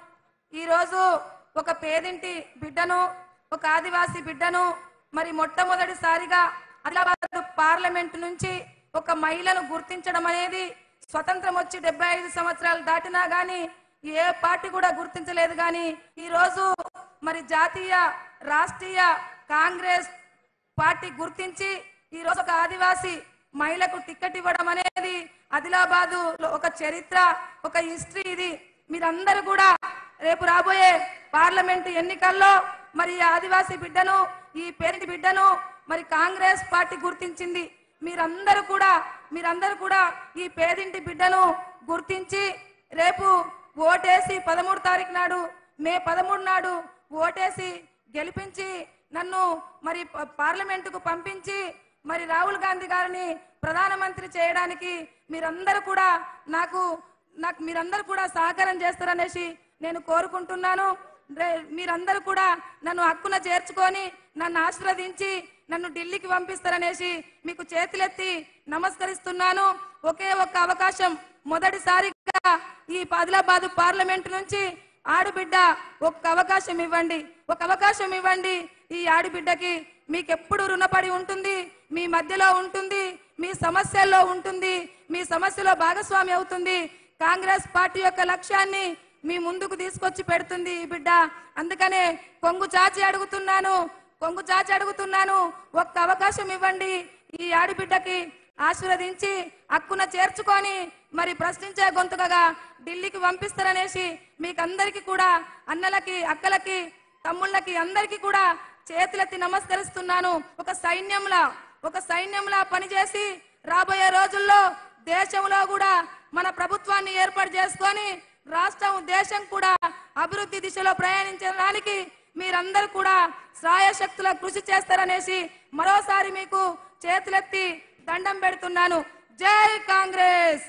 Speaker 7: ఈరోజు ఒక పేదింటి బిడ్డను ఒక ఆదివాసీ బిడ్డను మరి మొట్టమొదటిసారిగా ఆదిలాబాద్ పార్లమెంట్ నుంచి ఒక మహిళను గుర్తించడం అనేది స్వతంత్రం వచ్చి డెబ్బై ఐదు సంవత్సరాలు దాటినా గాని ఏ పార్టీ కూడా గుర్తించలేదు గాని ఈ రోజు మరి జాతీయ రాష్ట్రీయ కాంగ్రెస్ పార్టీ గుర్తించి ఈ రోజు ఒక ఆదివాసి మహిళకు టికెట్ ఇవ్వడం అనేది ఆదిలాబాదు లో ఒక చరిత్ర ఒక హిస్టరీ ఇది మీరందరూ కూడా రేపు రాబోయే పార్లమెంట్ ఎన్నికల్లో మరి ఈ ఆదివాసి బిడ్డను ఈ పేరింటి బిడ్డను మరి కాంగ్రెస్ పార్టీ గుర్తించింది మీరందరూ కూడా మీరందరూ కూడా ఈ పేదింటి బిడ్డను గుర్తించి రేపు ఓటేసి పదమూడు తారీఖు నాడు మే పదమూడు నాడు ఓటేసి గెలిపించి నన్ను మరి ప- పార్లమెంటుకు పంపించి మరి రాహుల్ గాంధీ గారిని ప్రధానమంత్రి చేయడానికి మీరందరూ కూడా నాకు నాకు మీరందరూ కూడా సహకారం చేస్తారనేసి నేను కోరుకుంటున్నాను రే- మీరందరూ కూడా నన్ను హక్కున చేర్చుకొని నన్ను ఆశీర్వదించి నన్ను ఢిల్లీకి పంపిస్తారనేసి మీకు చేతులెత్తి నమస్కరిస్తున్నాను ఒకే ఒక్క అవకాశం మొదటిసారిగా ఈ ఆదిలాబాద్ పార్లమెంట్ నుంచి ఆడబిడ్డ ఒక్క అవకాశం ఇవ్వండి ఒక అవకాశం ఇవ్వండి ఈ ఆడబిడ్డకి మీకెప్పుడు రుణపడి ఉంటుంది మీ మధ్యలో ఉంటుంది మీ సమస్యల్లో ఉంటుంది మీ సమస్యలో భాగస్వామి అవుతుంది కాంగ్రెస్ పార్టీ యొక్క లక్ష్యాన్ని మీ ముందుకు తీసుకొచ్చి పెడుతుంది ఈ బిడ్డ అందుకనే కొంగు చాచి అడుగుతున్నాను కొంగు చాచి అడుగుతున్నాను ఒక్క అవకాశం ఇవ్వండి ఈ ఆడబిడ్డకి ఆశీర్వదించి హక్కున చేర్చుకొని మరి ప్రశ్నించే గొంతుకగా ఢిల్లీకి పంపిస్తారనేసి మీకందరికి కూడా అన్నలకి అక్కలకి తమ్ముళ్ళకి అందరికీ కూడా చేతులెత్తి నమస్కరిస్తున్నాను ఒక సైన్యంలా ఒక సైన్యంలా పనిచేసి రాబోయే రోజుల్లో దేశంలో కూడా మన ప్రభుత్వాన్ని ఏర్పాటు చేసుకొని రాష్ట్రం దేశం కూడా అభివృద్ధి దిశలో ప్రయాణించడానికి మీరందరూ కూడా సాయశక్తుల కృషి చేస్తారనేసి మరోసారి మీకు చేతులెత్తి దండం పెడుతున్నాను జై కాంగ్రెస్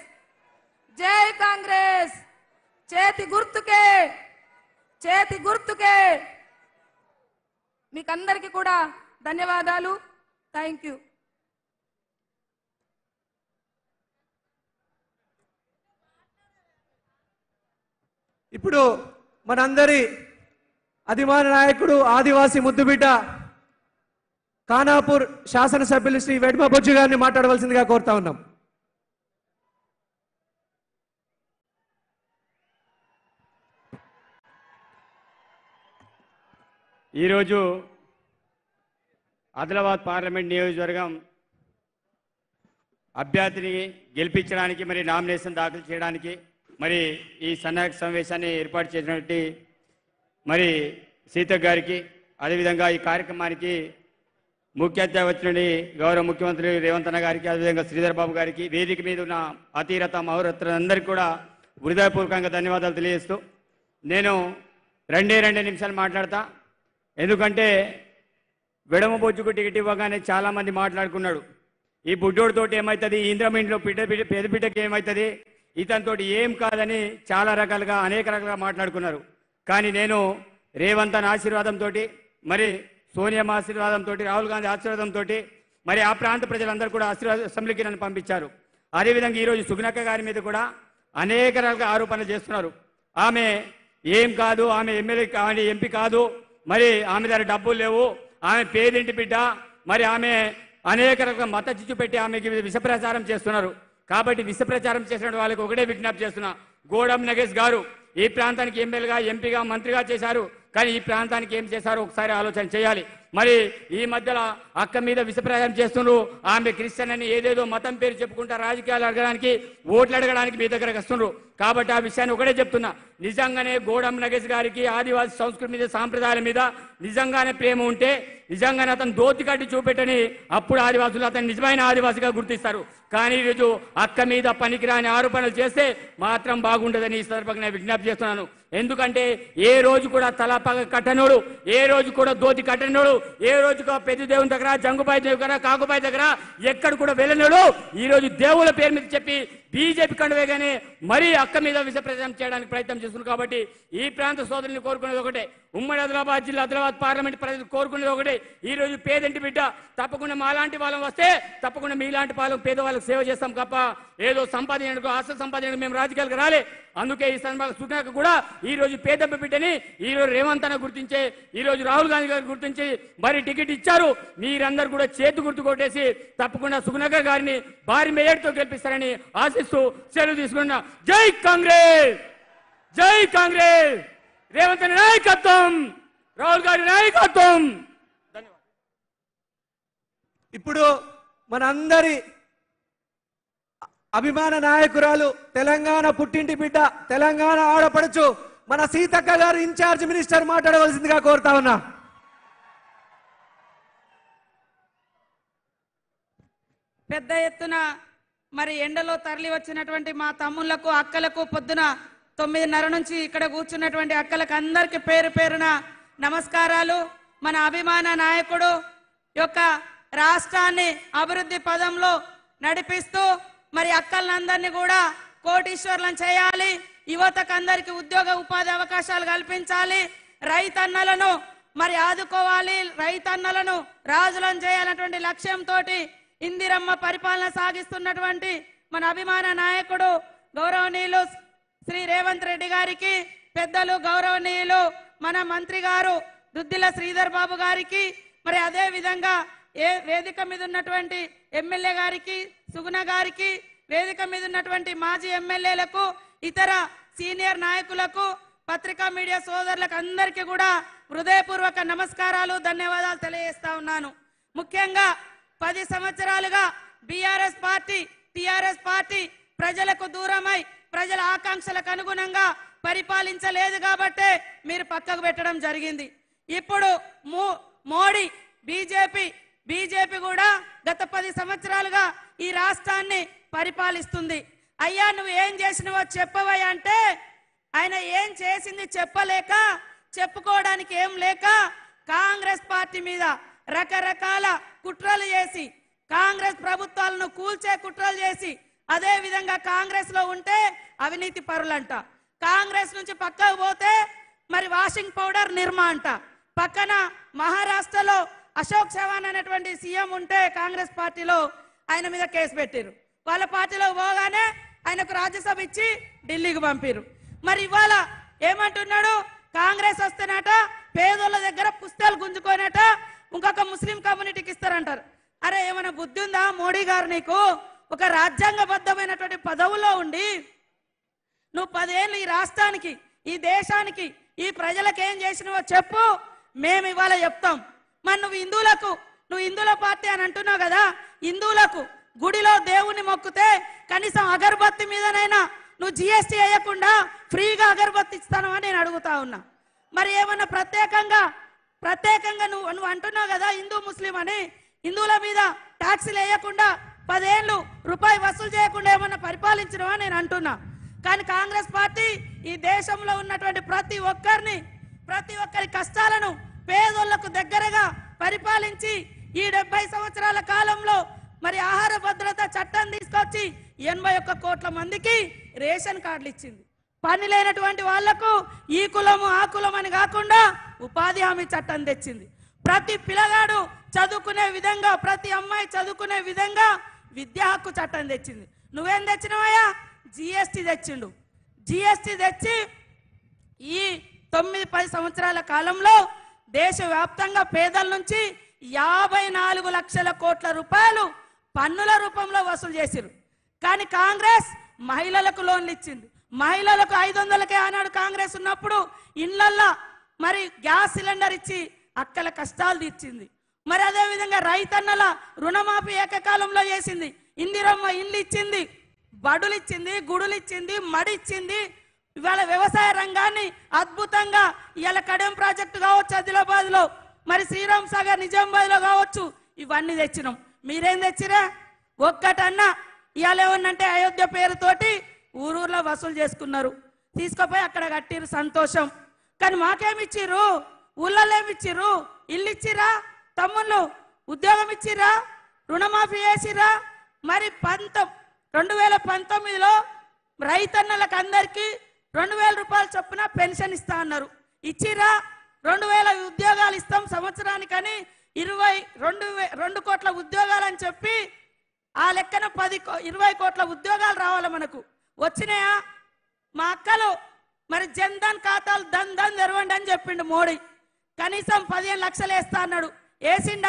Speaker 7: జై కాంగ్రెస్ చేతి గుర్తుకే చేతి గుర్తుకే మీకందరికీ కూడా ధన్యవాదాలు థ్యాంక్ యూ
Speaker 6: ఇప్పుడు మనందరి అభిమాన నాయకుడు ఆదివాసి ముద్దుబిడ్డ ఖానాపూర్ శాసనసభ్యులు శ్రీ వెడ్మ బొజ్జు గారిని మాట్లాడవలసిందిగా కోరుతా ఉన్నాం
Speaker 8: ఈరోజు ఆదిలాబాద్ పార్లమెంట్ నియోజకవర్గం అభ్యర్థిని గెలిపించడానికి మరి నామినేషన్ దాఖలు చేయడానికి మరి ఈ సన్నాహక సమావేశాన్ని ఏర్పాటు చేసినటువంటి మరి సీత గారికి అదేవిధంగా ఈ కార్యక్రమానికి ముఖ్య అతిథిగా వచ్చిన గౌరవ ముఖ్యమంత్రి రేవంత్ అన్న గారికి అదేవిధంగా శ్రీధర్ బాబు గారికి వేదిక మీద ఉన్న అతీరత మహోరత్నందరికీ కూడా హృదయపూర్వకంగా ధన్యవాదాలు తెలియజేస్తూ నేను రెండే రెండే నిమిషాలు మాట్లాడతా ఎందుకంటే విడమ బొజ్జుకు టికెట్ ఇవ్వగానే చాలా మంది మాట్లాడుకున్నాడు ఈ బుడ్డోడితోటి ఏమవుతుంది ఇంద్రమింట్లో బిడ్డ బిడ్డ పేద బిడ్డకి ఏమవుతుంది ఇతనితోటి ఏం కాదని చాలా రకాలుగా అనేక రకాలుగా మాట్లాడుకున్నారు కానీ నేను రేవంత్ అన్న ఆశీర్వాదంతో మరి సోనియా ఆశీర్వాదంతో రాహుల్ గాంధీ ఆశీర్వాదంతో మరి ఆ ప్రాంత ప్రజలందరూ కూడా ఆశీర్వాద అసెంబ్లీకి నన్ను పంపించారు అదేవిధంగా ఈరోజు సుగుణక్క గారి మీద కూడా అనేక రకాలుగా ఆరోపణలు చేస్తున్నారు ఆమె ఏం కాదు ఆమె ఎమ్మెల్యే కానీ ఎంపీ కాదు మరి ఆమె దగ్గర డబ్బులు లేవు ఆమె పేదింటి బిడ్డ మరి ఆమె అనేక రకాల మత చిచ్చు పెట్టి ఆమెకి విష ప్రచారం చేస్తున్నారు కాబట్టి విష ప్రచారం చేసిన వాళ్ళకి ఒకటే విజ్ఞప్తి చేస్తున్నా గోడం నగేష్ గారు ఈ ప్రాంతానికి ఎమ్మెల్యేగా ఎంపీగా మంత్రిగా చేశారు కానీ ఈ ప్రాంతానికి ఏం చేశారో ఒకసారి ఆలోచన చేయాలి మరి ఈ మధ్యలో అక్క మీద విషప్రచారం చేస్తున్నారు ఆమె క్రిస్టియన్ అని ఏదేదో మతం పేరు చెప్పుకుంటా రాజకీయాలు అడగడానికి ఓట్లు అడగడానికి మీ దగ్గరకు వస్తున్నారు కాబట్టి ఆ విషయాన్ని ఒకటే చెప్తున్నా నిజంగానే గోడం నగేష్ గారికి ఆదివాసి సంస్కృతి మీద సాంప్రదాయాల మీద నిజంగానే ప్రేమ ఉంటే నిజంగానే అతను దోతి కట్టి చూపెట్టని అప్పుడు ఆదివాసులు అతను నిజమైన ఆదివాసిగా గుర్తిస్తారు కానీ ఈరోజు అక్క మీద పనికిరాని ఆరోపణలు చేస్తే మాత్రం బాగుండదని ఈ సందర్భంగా నేను విజ్ఞప్తి చేస్తున్నాను ఎందుకంటే ఏ రోజు కూడా తలపగ కట్టనోడు ఏ రోజు కూడా దోతి కట్టనోడు ఏ రోజు కూడా పెద్ద దేవుని దగ్గర జంగుబాయి దగ్గర కాకుబాయి దగ్గర ఎక్కడ కూడా వెళ్ళనోడు ఈ రోజు దేవుల పేరు మీద చెప్పి బీజేపీ కండువేగానే మరీ అక్క మీద విష ప్రచారం చేయడానికి ప్రయత్నం చేస్తున్నారు కాబట్టి ఈ ప్రాంత సోదరుని కోరుకునేది ఒకటే ఉమ్మడి ఆదిలాబాద్ జిల్లా ఆదిలాబాద్ పార్లమెంట్ ప్రజలు కోరుకునేది ఒకటే ఈ రోజు పేదంటి బిడ్డ తప్పకుండా మాలాంటి వాళ్ళం వస్తే తప్పకుండా మీలాంటి వాళ్ళం పేదవాళ్ళకి సేవ చేస్తాం తప్ప ఏదో సంపాదించడానికి ఆశ సంపాదించడానికి మేము రాజకీయాలకు రాలే అందుకే ఈ సందర్భంగా సుఖాక కూడా ఈ రోజు పేదప్ప బిడ్డని ఈ రోజు రేవంత్ అన్న గుర్తించే ఈ రోజు రాహుల్ గాంధీ గారు గుర్తించి మరి టికెట్ ఇచ్చారు మీరందరూ కూడా చేతి గుర్తు కొట్టేసి తప్పకుండా సుగుణకర్ గారిని భారీ మెజార్టీతో గెలిపిస్తారని ఆశిస్తూ సెలవు తీసుకున్నా జై కాంగ్రెస్ జై కాంగ్రెస్ రేవంత్ అన్న నాయకత్వం రాహుల్ గారి నాయకత్వం
Speaker 6: ఇప్పుడు మనందరి అభిమాన నాయకురాలు తెలంగాణ పుట్టింటి బిడ్డ తెలంగాణ ఆడపడుచు మన సీతక్క గారు ఇన్ఛార్జ్ మినిస్టర్ మాట్లాడవలసిందిగా కోరుతా ఉన్నా
Speaker 9: పెద్ద ఎత్తున మరి ఎండలో తరలి వచ్చినటువంటి మా తమ్ముళ్లకు అక్కలకు పొద్దున తొమ్మిదిన్నర నుంచి ఇక్కడ కూర్చున్నటువంటి అక్కలకు అందరికి పేరు పేరున నమస్కారాలు మన అభిమాన నాయకుడు యొక్క రాష్ట్రాన్ని అభివృద్ధి పదంలో నడిపిస్తూ మరి అక్కలందరినీ కూడా కోటీశ్వర్లను చేయాలి యువతకు అందరికి ఉద్యోగ ఉపాధి అవకాశాలు కల్పించాలి రైతన్నలను మరి ఆదుకోవాలి రైతన్నలను రాజులను చేయాలన్నటువంటి లక్ష్యంతో ఇందిరమ్మ పరిపాలన సాగిస్తున్నటువంటి మన అభిమాన నాయకుడు గౌరవనీయులు శ్రీ రేవంత్ రెడ్డి గారికి పెద్దలు గౌరవనీయులు మన మంత్రి గారు దుద్దిల శ్రీధర్ బాబు గారికి మరి అదే విధంగా ఏ వేదిక మీద ఉన్నటువంటి ఎమ్మెల్యే గారికి సుగుణ గారికి వేదిక మీద ఉన్నటువంటి మాజీ ఎమ్మెల్యేలకు ఇతర సీనియర్ నాయకులకు పత్రికా మీడియా సోదరులకు అందరికీ కూడా హృదయపూర్వక నమస్కారాలు ధన్యవాదాలు తెలియజేస్తా ఉన్నాను ముఖ్యంగా పది సంవత్సరాలుగా బీఆర్ఎస్ పార్టీ టిఆర్ఎస్ పార్టీ ప్రజలకు దూరమై ప్రజల ఆకాంక్షలకు అనుగుణంగా పరిపాలించలేదు కాబట్టే మీరు పక్కకు పెట్టడం జరిగింది ఇప్పుడు మో- మోడీ బీజేపీ బీజేపీ కూడా గత పది సంవత్సరాలుగా ఈ రాష్ట్రాన్ని పరిపాలిస్తుంది అయ్యా నువ్వు ఏం చేసినవో చెప్పవయ్యా అంటే ఆయన ఏం చేసింది చెప్పలేక చెప్పుకోవడానికి ఏం లేక కాంగ్రెస్ పార్టీ మీద రకరకాల కుట్రలు చేసి కాంగ్రెస్ ప్రభుత్వాలను కూల్చే కుట్రలు చేసి అదే విధంగా కాంగ్రెస్ లో ఉంటే అవినీతి పరులంట కాంగ్రెస్ నుంచి పక్కకు పోతే మరి వాషింగ్ పౌడర్ నిర్మా అంట పక్కన మహారాష్ట్రలో అశోక్ చవాన్ అనేటువంటి సీఎం ఉంటే కాంగ్రెస్ పార్టీలో ఆయన మీద కేసు పెట్టారు వాళ్ళ పార్టీలో పోగానే ఆయనకు రాజ్యసభ ఇచ్చి ఢిల్లీకి పంపారు మరి ఇవాళ ఏమంటున్నాడు కాంగ్రెస్ వస్తేనట పేదోళ్ళ దగ్గర పుస్తకాలు గుంజుకోనట ఇంకొక ముస్లిం కమ్యూనిటీకి ఇస్తారంటారు అరే ఏమైనా బుద్ధి ఉందా మోడీ గారు నీకు ఒక రాజ్యాంగబద్ధమైనటువంటి పదవులో ఉండి నువ్వు పదేళ్ళు ఈ రాష్ట్రానికి ఈ దేశానికి ఈ ప్రజలకు ఏం చేసినవో చెప్పు మేము ఇవాళ చెప్తాం మరి నువ్వు హిందువులకు నువ్వు హిందువుల పార్టీ అని అంటున్నావు కదా హిందువులకు గుడిలో దేవుని మొక్కితే కనీసం అగరబత్తి మీదనైనా నువ్వు జిఎస్టీ వేయకుండా ఫ్రీగా అగరబత్తి ఇస్తాను అని నేను అడుగుతా ఉన్నా మరి ఏమన్నా ప్రత్యేకంగా ప్రత్యేకంగా నువ్వు నువ్వు అంటున్నావు కదా హిందూ ముస్లిం అని హిందువుల మీద ట్యాక్సీలు వేయకుండా పదేళ్ళు రూపాయి వసూలు చేయకుండా ఏమన్నా పరిపాలించడమా నేను అంటున్నా కానీ కాంగ్రెస్ పార్టీ ఈ దేశంలో ఉన్నటువంటి ప్రతి ఒక్కరిని ప్రతి ఒక్కరి కష్టాలను పేదోళ్లకు దగ్గరగా పరిపాలించి ఈ డెబ్బై సంవత్సరాల కాలంలో మరి ఆహార భద్రత చట్టం తీసుకొచ్చి ఎనభై ఒక్క కోట్ల మందికి రేషన్ కార్డులు ఇచ్చింది పని లేనటువంటి వాళ్లకు ఈ కులము ఆ కులం అని కాకుండా ఉపాధి హామీ చట్టం తెచ్చింది ప్రతి పిల్లగాడు చదువుకునే విధంగా ప్రతి అమ్మాయి చదువుకునే విధంగా విద్యా హక్కు చట్టం తెచ్చింది నువ్వేం తెచ్చినవయ్యా జిఎస్టి తెచ్చిండు జిఎస్టి తెచ్చి ఈ తొమ్మిది పది సంవత్సరాల కాలంలో దేశవ్యాప్తంగా పేదల నుంచి యాభై నాలుగు లక్షల కోట్ల రూపాయలు పన్నుల రూపంలో వసూలు చేసిరు కానీ కాంగ్రెస్ మహిళలకు లోన్లు ఇచ్చింది మహిళలకు ఐదు వందలకే ఆనాడు కాంగ్రెస్ ఉన్నప్పుడు ఇళ్లల్లో మరి గ్యాస్ సిలిండర్ ఇచ్చి అక్కల కష్టాలు తీర్చింది మరి అదే విధంగా రైతన్నల రుణమాఫీ ఏకకాలంలో చేసింది ఇందిరమ్మ ఇల్లు ఇచ్చింది బడులు ఇచ్చింది గుడులు ఇచ్చింది మడి ఇచ్చింది ఇవాళ వ్యవసాయ రంగాన్ని అద్భుతంగా ఇవాళ కడెం ప్రాజెక్టు కావచ్చు ఆదిలాబాద్ లో మరి శ్రీరామ్ సాగర్ నిజామాబాద్ లో కావచ్చు ఇవన్నీ తెచ్చినాం మీరేం తెచ్చిరా ఒక్కటన్నా ఇవాళ ఏమన్నంటే అయోధ్య పేరుతోటి ఊరూర్లో వసూలు చేసుకున్నారు తీసుకుపోయి అక్కడ కట్టిరు సంతోషం కానీ మాకేమి ఇచ్చిర్రు ఊళ్ళలో ఏమి ఇచ్చిర్రు ఇల్లు ఇచ్చిరా తమ్ముళ్ళు ఉద్యోగం ఇచ్చిరా రుణమాఫీ చేసిరా మరి పంత రెండు వేల పంతొమ్మిదిలో రైతన్నలకు అందరికీ రెండు వేల రూపాయల చొప్పున పెన్షన్ ఇస్తా అన్నారు ఇచ్చిరా రెండు వేల ఉద్యోగాలు ఇస్తాం సంవత్సరానికని ఇరవై రెండు వే- రెండు కోట్ల ఉద్యోగాలు అని చెప్పి ఆ లెక్కన పది కో- ఇరవై కోట్ల ఉద్యోగాలు రావాలి మనకు వచ్చినాయా మా అక్కలు మరి జన్ధన్ ఖాతాలు దన్ దన్ తెరవండి అని చెప్పిండు మోడీ కనీసం పదిహేను లక్షలు వేస్తా అన్నాడు వేసిండా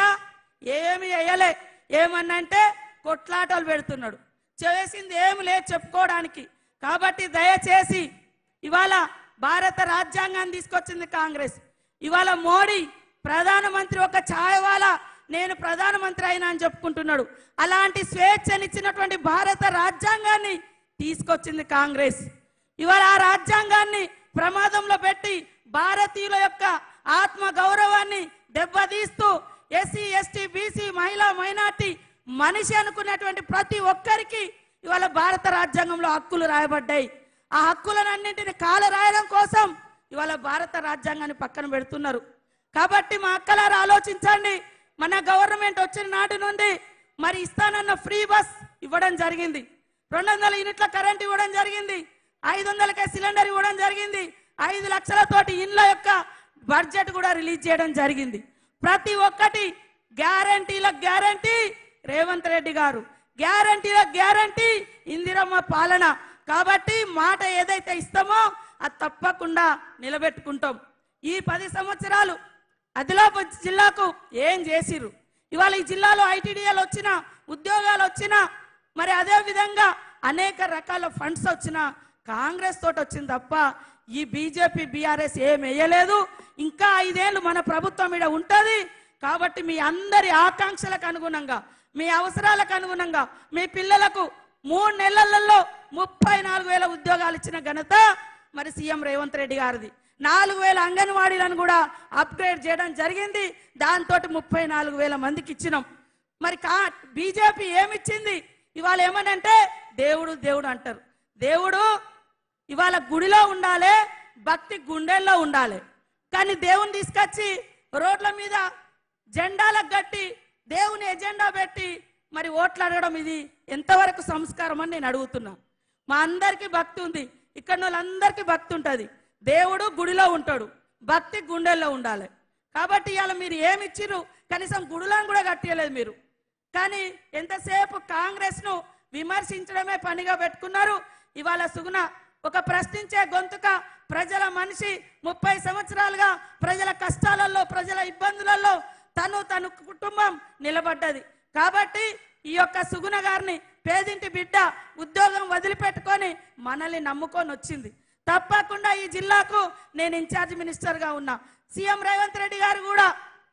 Speaker 9: ఏమి వేయలే ఏమన్నంటే కొట్లాటలు పెడుతున్నాడు చేసింది ఏమి లేదు చెప్పుకోవడానికి కాబట్టి దయచేసి ఇవాళ భారత రాజ్యాంగాన్ని తీసుకొచ్చింది కాంగ్రెస్ ఇవాళ మోడీ ప్రధానమంత్రి ఒక ఛాయవాల నేను ప్రధానమంత్రి అయినా అని చెప్పుకుంటున్నాడు అలాంటి స్వేచ్ఛనిచ్చినటువంటి భారత రాజ్యాంగాన్ని తీసుకొచ్చింది కాంగ్రెస్ ఇవాళ ఆ రాజ్యాంగాన్ని ప్రమాదంలో పెట్టి భారతీయుల యొక్క ఆత్మ గౌరవాన్ని దెబ్బతీస్తూ ఎస్సీ ఎస్టీ బీసీ మహిళా మైనార్టీ మనిషి అనుకున్నటువంటి ప్రతి ఒక్కరికి ఇవాళ భారత రాజ్యాంగంలో హక్కులు రాయబడ్డాయి ఆ హక్కులన్నింటిని కాల రాయడం కోసం ఇవాళ భారత రాజ్యాంగాన్ని పక్కన పెడుతున్నారు కాబట్టి మా అక్కలారు ఆలోచించండి మన గవర్నమెంట్ వచ్చిన నాటి నుండి మరి ఇస్తానన్న ఫ్రీ బస్ ఇవ్వడం జరిగింది రెండు వందల యూనిట్ల కరెంట్ ఇవ్వడం జరిగింది ఐదు వందలకే సిలిండర్ ఇవ్వడం జరిగింది ఐదు లక్షలతోటి ఇండ్ల యొక్క బడ్జెట్ కూడా రిలీజ్ చేయడం జరిగింది ప్రతి ఒక్కటి గ్యారంటీల గ్యారంటీ రేవంత్ రెడ్డి గారు గ్యారంటీల గ్యారంటీ ఇందిరమ్మ పాలన కాబట్టి మాట ఏదైతే ఇస్తామో అది తప్పకుండా నిలబెట్టుకుంటాం ఈ పది సంవత్సరాలు ఆదిలాబాద్ జిల్లాకు ఏం చేసిర్రు ఇవాళ ఈ జిల్లాలో ఐటీడీఎల్ వచ్చిన ఉద్యోగాలు వచ్చినా మరి అదే విధంగా అనేక రకాల ఫండ్స్ వచ్చినా కాంగ్రెస్ తోటి వచ్చింది తప్ప ఈ బీజేపీ బీఆర్ఎస్ ఏం వేయలేదు ఇంకా ఐదేళ్ళు మన ప్రభుత్వం ఇక్కడ ఉంటుంది కాబట్టి మీ అందరి ఆకాంక్షలకు అనుగుణంగా మీ అవసరాలకు అనుగుణంగా మీ పిల్లలకు మూడు నెలలలో ముప్పై నాలుగు వేల ఉద్యోగాలు ఇచ్చిన ఘనత మరి సీఎం రేవంత్ రెడ్డి గారిది నాలుగు వేల అంగన్వాడీలను కూడా అప్గ్రేడ్ చేయడం జరిగింది దాంతో ముప్పై నాలుగు వేల మందికి ఇచ్చినాం మరి కా బీజేపీ ఏమిచ్చింది ఇవాళ ఏమనంటే దేవుడు దేవుడు అంటారు దేవుడు ఇవాళ గుడిలో ఉండాలి భక్తి గుండెల్లో ఉండాలి కానీ దేవుని తీసుకొచ్చి రోడ్ల మీద జెండాలకు కట్టి దేవుని ఎజెండా పెట్టి మరి ఓట్లు అడగడం ఇది ఎంతవరకు సంస్కారం అని నేను అడుగుతున్నా మా అందరికీ భక్తి ఉంది ఇక్కడ వాళ్ళందరికీ భక్తి ఉంటుంది దేవుడు గుడిలో ఉంటాడు భక్తి గుండెల్లో ఉండాలి కాబట్టి ఇవాళ మీరు ఏమి ఇచ్చిర్రు కనీసం గుడిలను కూడా కట్టేయలేదు మీరు కానీ ఎంతసేపు కాంగ్రెస్ ను విమర్శించడమే పనిగా పెట్టుకున్నారు ఇవాళ సుగుణ ఒక ప్రశ్నించే గొంతుక ప్రజల మనిషి ముప్పై సంవత్సరాలుగా ప్రజల కష్టాలలో ప్రజల ఇబ్బందులలో తను తన కుటుంబం నిలబడ్డది కాబట్టి ఈ యొక్క సుగుణ గారిని పేదింటి బిడ్డ ఉద్యోగం వదిలిపెట్టుకొని మనల్ని నమ్ముకొని వచ్చింది తప్పకుండా ఈ జిల్లాకు నేను ఇన్ఛార్జ్ మినిస్టర్గా ఉన్నా సీఎం రేవంత్ రెడ్డి గారు కూడా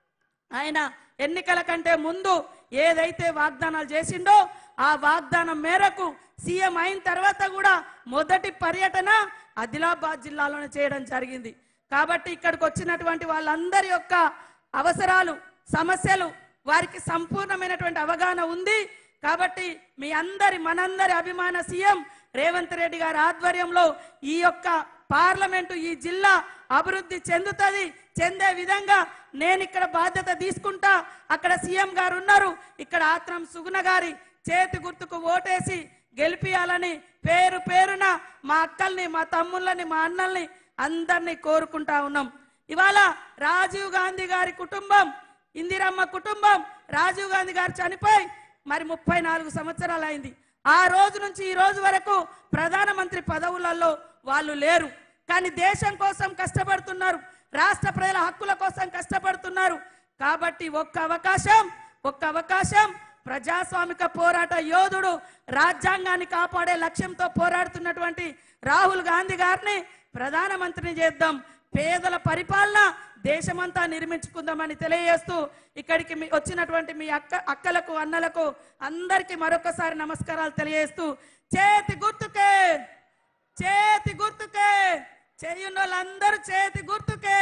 Speaker 9: ఆయన ఎన్నికల కంటే ముందు ఏదైతే వాగ్దానాలు చేసిండో ఆ వాగ్దానం మేరకు సీఎం అయిన తర్వాత కూడా మొదటి పర్యటన ఆదిలాబాద్ జిల్లాలోనే చేయడం జరిగింది కాబట్టి ఇక్కడికి వచ్చినటువంటి వాళ్ళందరి యొక్క అవసరాలు సమస్యలు వారికి సంపూర్ణమైనటువంటి అవగాహన ఉంది కాబట్టి మీ అందరి మనందరి అభిమాన సీఎం రేవంత్ రెడ్డి గారి ఆధ్వర్యంలో ఈ యొక్క పార్లమెంటు ఈ జిల్లా అభివృద్ధి చెందుతుంది చెందే విధంగా నేను ఇక్కడ బాధ్యత తీసుకుంటా అక్కడ సీఎం గారు ఉన్నారు ఇక్కడ ఆత్రం సుగుణ గారి చేతి గుర్తుకు ఓటేసి గెలిపియాలని పేరు పేరున మా అక్కల్ని మా తమ్ముళ్ళని మా అన్నల్ని అందరినీ కోరుకుంటా ఉన్నాం ఇవాళ రాజీవ్ గాంధీ గారి కుటుంబం ఇందిరమ్మ కుటుంబం రాజీవ్ గాంధీ గారు చనిపోయి మరి ముప్పై నాలుగు సంవత్సరాలు అయింది ఆ రోజు నుంచి ఈ రోజు వరకు ప్రధానమంత్రి పదవులలో వాళ్ళు లేరు కానీ దేశం కోసం కష్టపడుతున్నారు రాష్ట్ర ప్రజల హక్కుల కోసం కష్టపడుతున్నారు కాబట్టి ఒక్క అవకాశం ఒక్క అవకాశం ప్రజాస్వామిక పోరాట యోధుడు రాజ్యాంగాన్ని కాపాడే లక్ష్యంతో పోరాడుతున్నటువంటి రాహుల్ గాంధీ గారిని ప్రధానమంత్రిని చేద్దాం పేదల పరిపాలన దేశమంతా నిర్మించుకుందామని తెలియజేస్తూ ఇక్కడికి మీ వచ్చినటువంటి మీ అక్క అక్కలకు అన్నలకు అందరికీ మరొకసారి నమస్కారాలు తెలియజేస్తూ చేతి గుర్తుకే చేతి గుర్తుకే చేయున్న వాళ్ళందరూ చేతి గుర్తుకే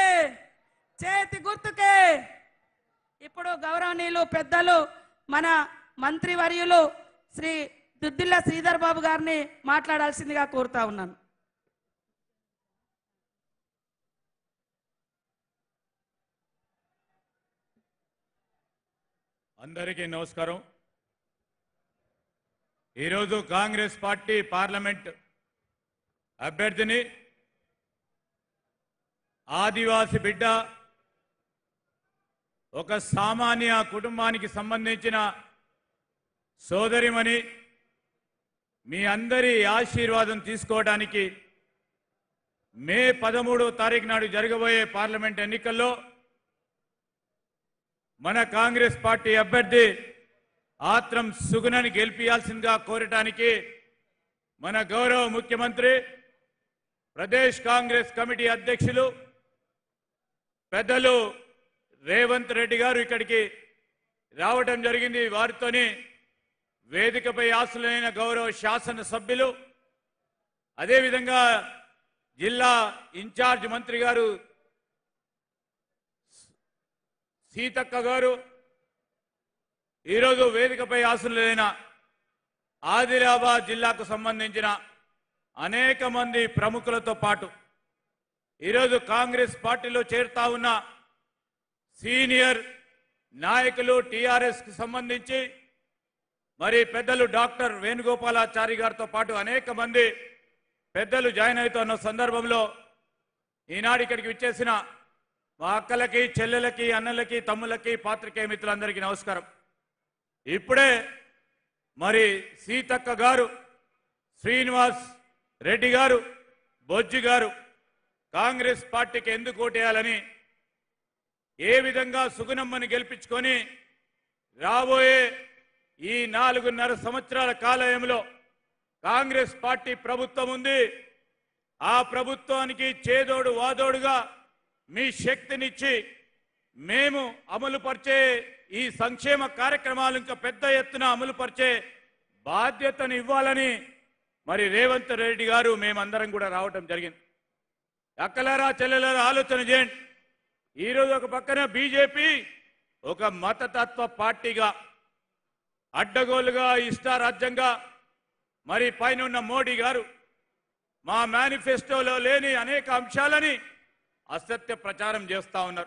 Speaker 9: చేతి గుర్తుకే ఇప్పుడు గౌరవనీయులు పెద్దలు మన మంత్రివర్యులు శ్రీ దుద్దిల్ల శ్రీధర్ బాబు గారిని మాట్లాడాల్సిందిగా కోరుతా ఉన్నాను
Speaker 1: అందరికీ నమస్కారం
Speaker 10: ఈరోజు కాంగ్రెస్ పార్టీ పార్లమెంట్ అభ్యర్థిని ఆదివాసి బిడ్డ ఒక సామాన్య కుటుంబానికి సంబంధించిన సోదరిమణి మీ అందరి ఆశీర్వాదం తీసుకోవడానికి మే పదమూడవ తారీఖు నాడు జరగబోయే పార్లమెంట్ ఎన్నికల్లో మన కాంగ్రెస్ పార్టీ అభ్యర్థి ఆత్రం సుగుణని గెలిపించాల్సిందిగా కోరటానికి మన గౌరవ ముఖ్యమంత్రి ప్రదేశ్ కాంగ్రెస్ కమిటీ అధ్యక్షులు పెద్దలు రేవంత్ రెడ్డి గారు ఇక్కడికి రావటం జరిగింది వారితోని వేదికపై ఆశలైన గౌరవ శాసన సభ్యులు అదేవిధంగా జిల్లా ఇన్ఛార్జ్ మంత్రి గారు సీతక్క గారు ఈరోజు వేదికపై ఆశలైన ఆదిలాబాద్ జిల్లాకు సంబంధించిన అనేక మంది ప్రముఖులతో పాటు ఈరోజు కాంగ్రెస్ పార్టీలో చేరుతా ఉన్న సీనియర్ నాయకులు టిఆర్ఎస్ కి సంబంధించి మరి పెద్దలు డాక్టర్ వేణుగోపాలాచారి గారితో పాటు అనేక మంది పెద్దలు జాయిన్ అవుతున్న సందర్భంలో ఈనాడు ఇక్కడికి విచ్చేసిన మా అక్కలకి చెల్లెలకి అన్నలకి తమ్ములకి పాత్రికేయ మిత్రులందరికీ నమస్కారం ఇప్పుడే మరి సీతక్క గారు శ్రీనివాస్ రెడ్డి గారు బొజ్జి గారు కాంగ్రెస్ పార్టీకి ఎందుకు ఓటేయాలని ఏ విధంగా సుగుణమ్మని గెలిపించుకొని రాబోయే ఈ నాలుగున్నర సంవత్సరాల కాలయంలో కాంగ్రెస్ పార్టీ ప్రభుత్వం ఉంది ఆ ప్రభుత్వానికి చేదోడు వాదోడుగా మీ శక్తినిచ్చి మేము అమలు పరిచే ఈ సంక్షేమ కార్యక్రమాలు ఇంకా పెద్ద ఎత్తున అమలు పరిచే బాధ్యతను ఇవ్వాలని మరి రేవంత్ రెడ్డి గారు మేమందరం కూడా రావటం జరిగింది అక్కలారా చెల్లెలారా ఆలోచన చేయండి ఈరోజు ఒక పక్కన బీజేపీ ఒక మతతత్వ పార్టీగా అడ్డగోలుగా ఇష్టారాజ్యంగా మరి పైన ఉన్న మోడీ గారు మా మేనిఫెస్టోలో లేని అనేక అంశాలని అసత్య ప్రచారం చేస్తా ఉన్నారు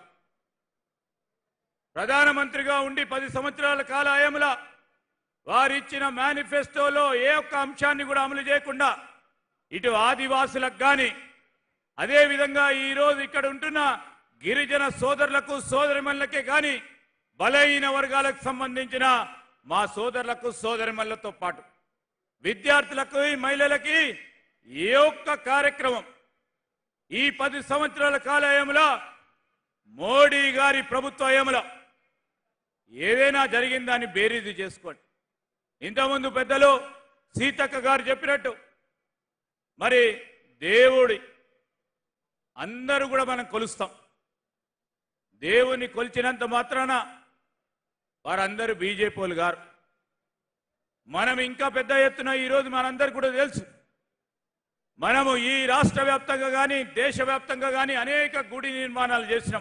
Speaker 10: ప్రధానమంత్రిగా ఉండి పది సంవత్సరాల కాలాయముల వారిచ్చిన మేనిఫెస్టోలో ఏ ఒక్క అంశాన్ని కూడా అమలు చేయకుండా ఇటు ఆదివాసులకు కానీ అదేవిధంగా ఈ రోజు ఇక్కడ ఉంటున్న గిరిజన సోదరులకు సోదరిమణులకే కానీ బలహీన వర్గాలకు సంబంధించిన మా సోదరులకు సోదరిమణులతో పాటు విద్యార్థులకు ఈ మహిళలకి ఏ ఒక్క కార్యక్రమం ఈ పది సంవత్సరాల కాలయంలో మోడీ గారి ప్రభుత్వ హయంలో ఏదైనా జరిగిందని బేరీజు చేసుకోండి ఇంతకుముందు పెద్దలు సీతక్క గారు చెప్పినట్టు మరి దేవుడి అందరూ కూడా మనం కొలుస్తాం దేవుని కొలిచినంత మాత్రాన వారందరూ బీజేపీలు గారు మనం ఇంకా పెద్ద ఎత్తున ఈరోజు మనందరికీ కూడా తెలుసు మనము ఈ రాష్ట్ర వ్యాప్తంగా కానీ దేశవ్యాప్తంగా కానీ అనేక గుడి నిర్మాణాలు చేసినాం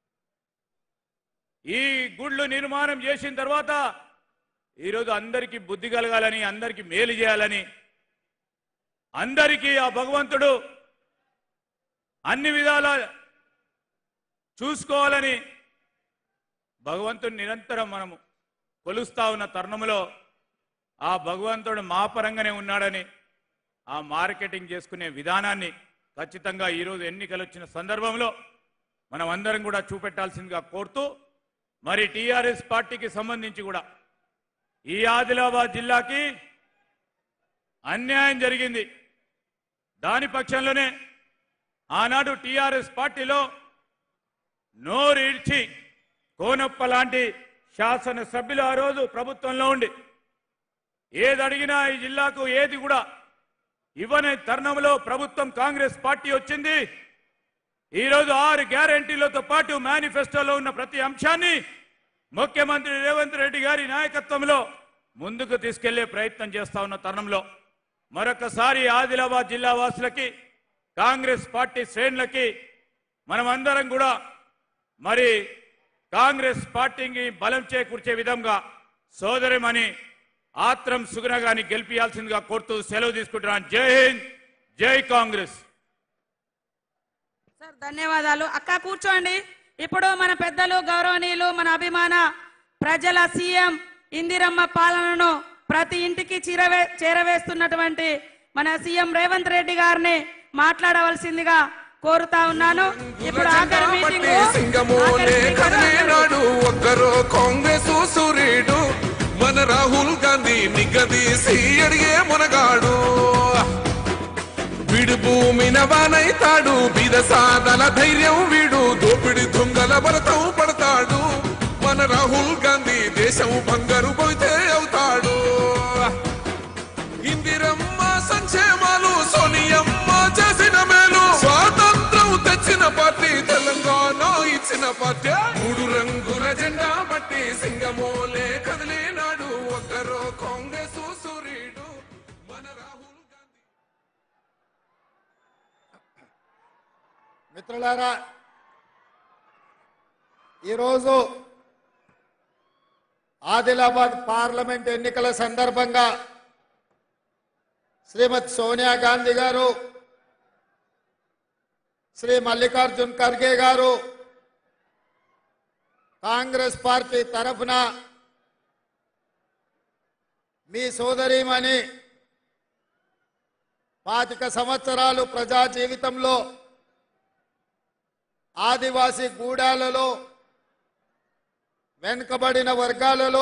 Speaker 10: ఈ గుళ్ళు నిర్మాణం చేసిన తర్వాత ఈరోజు అందరికీ బుద్ధి కలగాలని అందరికీ మేలు చేయాలని అందరికీ ఆ భగవంతుడు అన్ని విధాల చూసుకోవాలని భగవంతుడు నిరంతరం మనము కొలుస్తా ఉన్న తరుణంలో ఆ భగవంతుడు మా పరంగానే ఉన్నాడని ఆ మార్కెటింగ్ చేసుకునే విధానాన్ని ఖచ్చితంగా ఈరోజు ఎన్నికలు వచ్చిన సందర్భంలో మనం అందరం కూడా చూపెట్టాల్సిందిగా కోరుతూ మరి టీఆర్ఎస్ పార్టీకి సంబంధించి కూడా ఈ ఆదిలాబాద్ జిల్లాకి అన్యాయం జరిగింది దాని పక్షంలోనే ఆనాడు టీఆర్ఎస్ పార్టీలో నోరు ఇడ్చి కోనప్ప లాంటి శాసనసభ్యులు ఆ రోజు ప్రభుత్వంలో ఉండి ఏది అడిగినా ఈ జిల్లాకు ఏది కూడా ఇవ్వని తరుణంలో ప్రభుత్వం కాంగ్రెస్ పార్టీ వచ్చింది ఈరోజు ఆరు గ్యారంటీలతో పాటు మేనిఫెస్టోలో ఉన్న ప్రతి అంశాన్ని ముఖ్యమంత్రి రేవంత్ రెడ్డి గారి నాయకత్వంలో ముందుకు తీసుకెళ్లే ప్రయత్నం చేస్తా ఉన్న తరుణంలో మరొకసారి ఆదిలాబాద్ జిల్లా వాసులకి కాంగ్రెస్ పార్టీ శ్రేణులకి మనమందరం కూడా మరి కాంగ్రెస్ పార్టీకి బలం చేకూర్చే విధంగా సోదరిమణి ఆత్రం సుగుణగాని గెలిపియాల్సిందిగా కోరుతూ సెలవు తీసుకుంటున్నాను జై హింద్ జై కాంగ్రెస్
Speaker 9: సార్ ధన్యవాదాలు అక్క కూర్చోండి ఇప్పుడు మన పెద్దలు గౌరవనీయులు మన అభిమాన ప్రజల సీఎం ఇందిరమ్మ పాలనను ప్రతి ఇంటికి చీరవే చేరవేస్తున్నటువంటి మన సీఎం రేవంత్ రెడ్డి గారిని మాట్లాడవలసిందిగా కోరుతా ఉన్నాను ఇప్పుడు ఆఖరి మీటింగ్
Speaker 5: సింగమోలే కదిలేనాడు ఒక్కరో కాంగ్రెస్ సూర్యుడు మన రాహుల్ గాంధీ నిగదీసి అడిగే మునగాడు వీడు భూమిన వానైతాడు బీద సాదల ధైర్యం వీడు దోపిడి దొంగల భరతం పడతాడు మన రాహుల్ గాంధీ దేశం బంగారు పోతే అవుతాడు ఇందిరమ్మ సంక్షేమాలు సోనియమ్మ చేసిన మేలు స్వాతంత్రం తెచ్చిన పార్టీ తెలంగాణ ఇచ్చిన పార్టీ మూడు రంగుల జెండా బట్టి సింగమోలే కదిలినాడు ఒక్కరో కాంగ్రెస్ సూర్యుడు మన రాహుల్ గాంధీ
Speaker 11: మిత్రులారా ఈరోజు ఆదిలాబాద్ పార్లమెంట్ ఎన్నికల సందర్భంగా శ్రీమతి సోనియా గాంధీ గారు శ్రీ మల్లికార్జున్ ఖర్గే గారు కాంగ్రెస్ పార్టీ తరఫున మీ సోదరిమణి పాతిక సంవత్సరాలు ప్రజా జీవితంలో ఆదివాసీ గూడాలలో వెనుకబడిన వర్గాలలో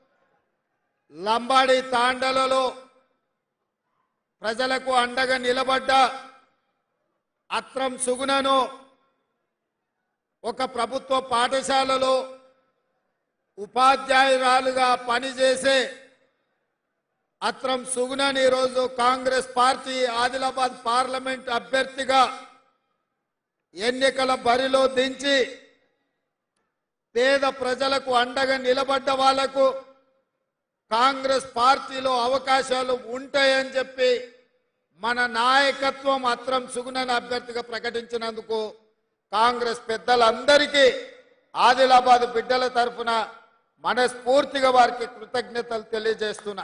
Speaker 11: లంబాడి తాండలలో ప్రజలకు అండగా నిలబడ్డ అత్రం సుగుణను ఒక ప్రభుత్వ పాఠశాలలో ఉపాధ్యాయురాలుగా పనిచేసే అత్రం సుగుణని ఈరోజు కాంగ్రెస్ పార్టీ ఆదిలాబాద్ పార్లమెంట్ అభ్యర్థిగా ఎన్నికల బరిలో దించి పేద ప్రజలకు అండగా నిలబడ్డ వాళ్లకు కాంగ్రెస్ పార్టీలో అవకాశాలు ఉంటాయని చెప్పి మన నాయకత్వం అత్రం సుగుణన అభ్యర్థిగా ప్రకటించినందుకు కాంగ్రెస్ పెద్దలందరికీ ఆదిలాబాద్ బిడ్డల తరఫున మనస్ఫూర్తిగా వారికి కృతజ్ఞతలు తెలియజేస్తున్నా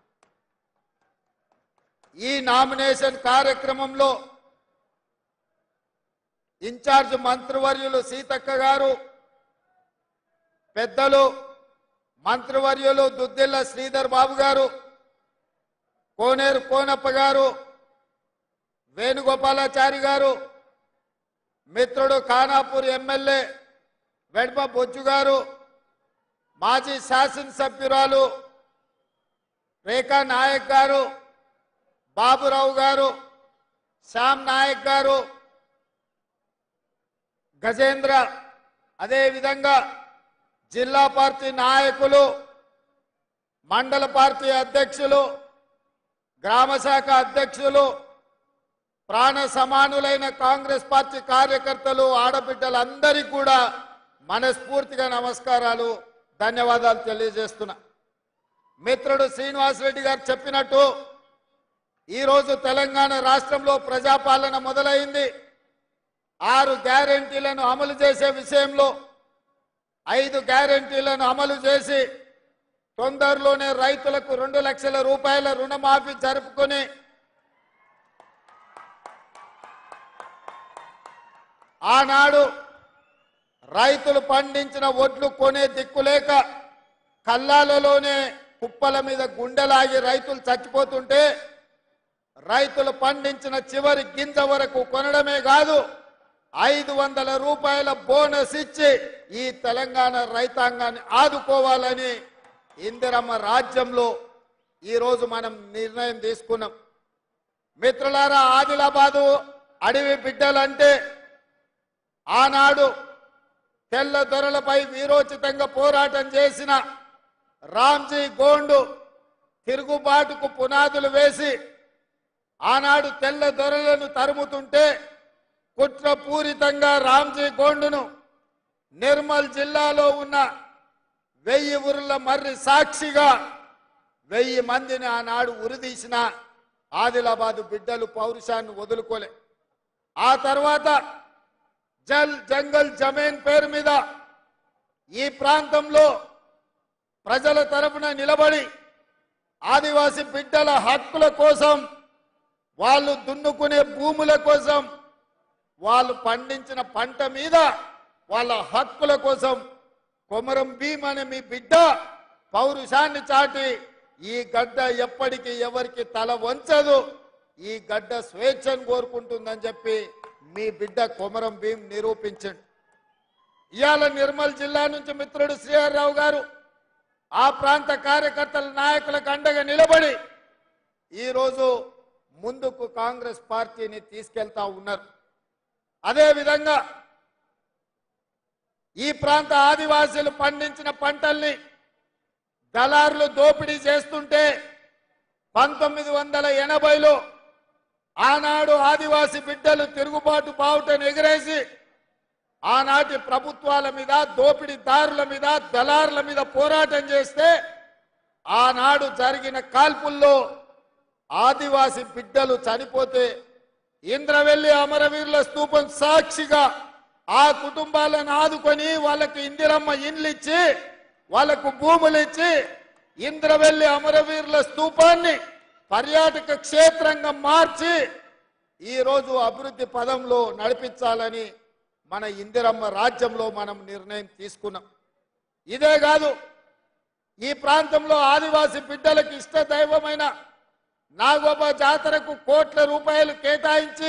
Speaker 11: ఈ నామినేషన్ కార్యక్రమంలో ఇన్ఛార్జ్ మంత్రివర్యులు సీతక్క గారు పెద్దలు మంత్రివర్యులు దుద్దిల్ల శ్రీధర్ బాబు గారు కోనేరు కోనప్ప గారు వేణుగోపాలాచారి గారు మిత్రుడు ఖానాపూర్ ఎమ్మెల్యే వెడ్మ బొజ్జు గారు మాజీ శాసనసభ్యురాలు రేఖా నాయక్ గారు బాబురావు గారు శ్యామ్ నాయక్ గారు గజేంద్ర అదే విధంగా జిల్లా పార్టీ నాయకులు మండల పార్టీ అధ్యక్షులు గ్రామ శాఖ అధ్యక్షులు ప్రాణ సమానులైన కాంగ్రెస్ పార్టీ కార్యకర్తలు ఆడబిడ్డలందరికీ కూడా మనస్ఫూర్తిగా నమస్కారాలు ధన్యవాదాలు తెలియజేస్తున్నా మిత్రుడు శ్రీనివాసరెడ్డి గారు చెప్పినట్టు ఈరోజు తెలంగాణ రాష్ట్రంలో ప్రజాపాలన మొదలైంది ఆరు గ్యారెంటీలను అమలు చేసే విషయంలో ఐదు గ్యారెంటీలను అమలు చేసి తొందరలోనే రైతులకు రెండు లక్షల రూపాయల రుణమాఫీ జరుపుకొని ఆనాడు రైతులు పండించిన ఒడ్లు కొనే దిక్కులేక కల్లాలలోనే కుప్పల మీద గుండెలాగి రైతులు చచ్చిపోతుంటే రైతులు పండించిన చివరి గింజ వరకు కొనడమే కాదు ఐదు వందల రూపాయల బోనస్ ఇచ్చి ఈ తెలంగాణ రైతాంగాన్ని ఆదుకోవాలని ఇందిరమ్మ రాజ్యంలో ఈరోజు మనం నిర్ణయం తీసుకున్నాం మిత్రులారా ఆదిలాబాదు అడవి బిడ్డలంటే ఆనాడు తెల్ల దొరలపై వీరోచితంగా పోరాటం చేసిన రామ్జీ గోండు తిరుగుబాటుకు పునాదులు వేసి ఆనాడు తెల్ల దొరలను తరుముతుంటే కుట్రపూరితంగా రామ్జీ గోండును నిర్మల్ జిల్లాలో ఉన్న వెయ్యి ఊర్ల మర్రి సాక్షిగా వెయ్యి మందిని ఆనాడు ఉరిదీసిన ఆదిలాబాదు బిడ్డలు పౌరుషాన్ని వదులుకోలే ఆ తర్వాత జల్ జంగల్ జమీన్ పేరు మీద ఈ ప్రాంతంలో ప్రజల తరపున నిలబడి ఆదివాసి బిడ్డల హక్కుల కోసం వాళ్ళు దున్నుకునే భూముల కోసం వాళ్ళు పండించిన పంట మీద వాళ్ళ హక్కుల కోసం కొమరం భీమ్ అనే మీ బిడ్డ పౌరుషాన్ని చాటి ఈ గడ్డ ఎప్పటికీ ఎవరికి తల వంచదు ఈ గడ్డ స్వేచ్ఛను కోరుకుంటుందని చెప్పి మీ బిడ్డ కొమరం భీం నిరూపించండి ఇవాళ నిర్మల్ జిల్లా నుంచి మిత్రుడు శ్రీహర్రావు గారు ఆ ప్రాంత కార్యకర్తల నాయకులకు అండగా నిలబడి ఈరోజు ముందుకు కాంగ్రెస్ పార్టీని తీసుకెళ్తా ఉన్నారు అదేవిధంగా ఈ ప్రాంత ఆదివాసీలు పండించిన పంటల్ని దళారులు దోపిడీ చేస్తుంటే పంతొమ్మిది వందల ఎనభైలో ఆనాడు ఆదివాసి బిడ్డలు తిరుగుబాటు బావుటను ఎగిరేసి ఆనాటి ప్రభుత్వాల మీద దోపిడీదారుల మీద దళారుల మీద పోరాటం చేస్తే ఆనాడు జరిగిన కాల్పుల్లో ఆదివాసి బిడ్డలు చనిపోతే ఇంద్రవెల్లి అమరవీరుల స్తూపం సాక్షిగా ఆ కుటుంబాలను ఆదుకొని వాళ్ళకి ఇందిరమ్మ ఇండ్లు ఇచ్చి వాళ్ళకు భూములు ఇచ్చి ఇంద్రవెల్లి అమరవీరుల స్తూపాన్ని పర్యాటక క్షేత్రంగా మార్చి ఈ రోజు అభివృద్ధి పదంలో నడిపించాలని మన ఇందిరమ్మ రాజ్యంలో మనం నిర్ణయం తీసుకున్నాం ఇదే కాదు ఈ ప్రాంతంలో ఆదివాసి బిడ్డలకు ఇష్ట దైవమైన నాగోబా జాతరకు కోట్ల రూపాయలు కేటాయించి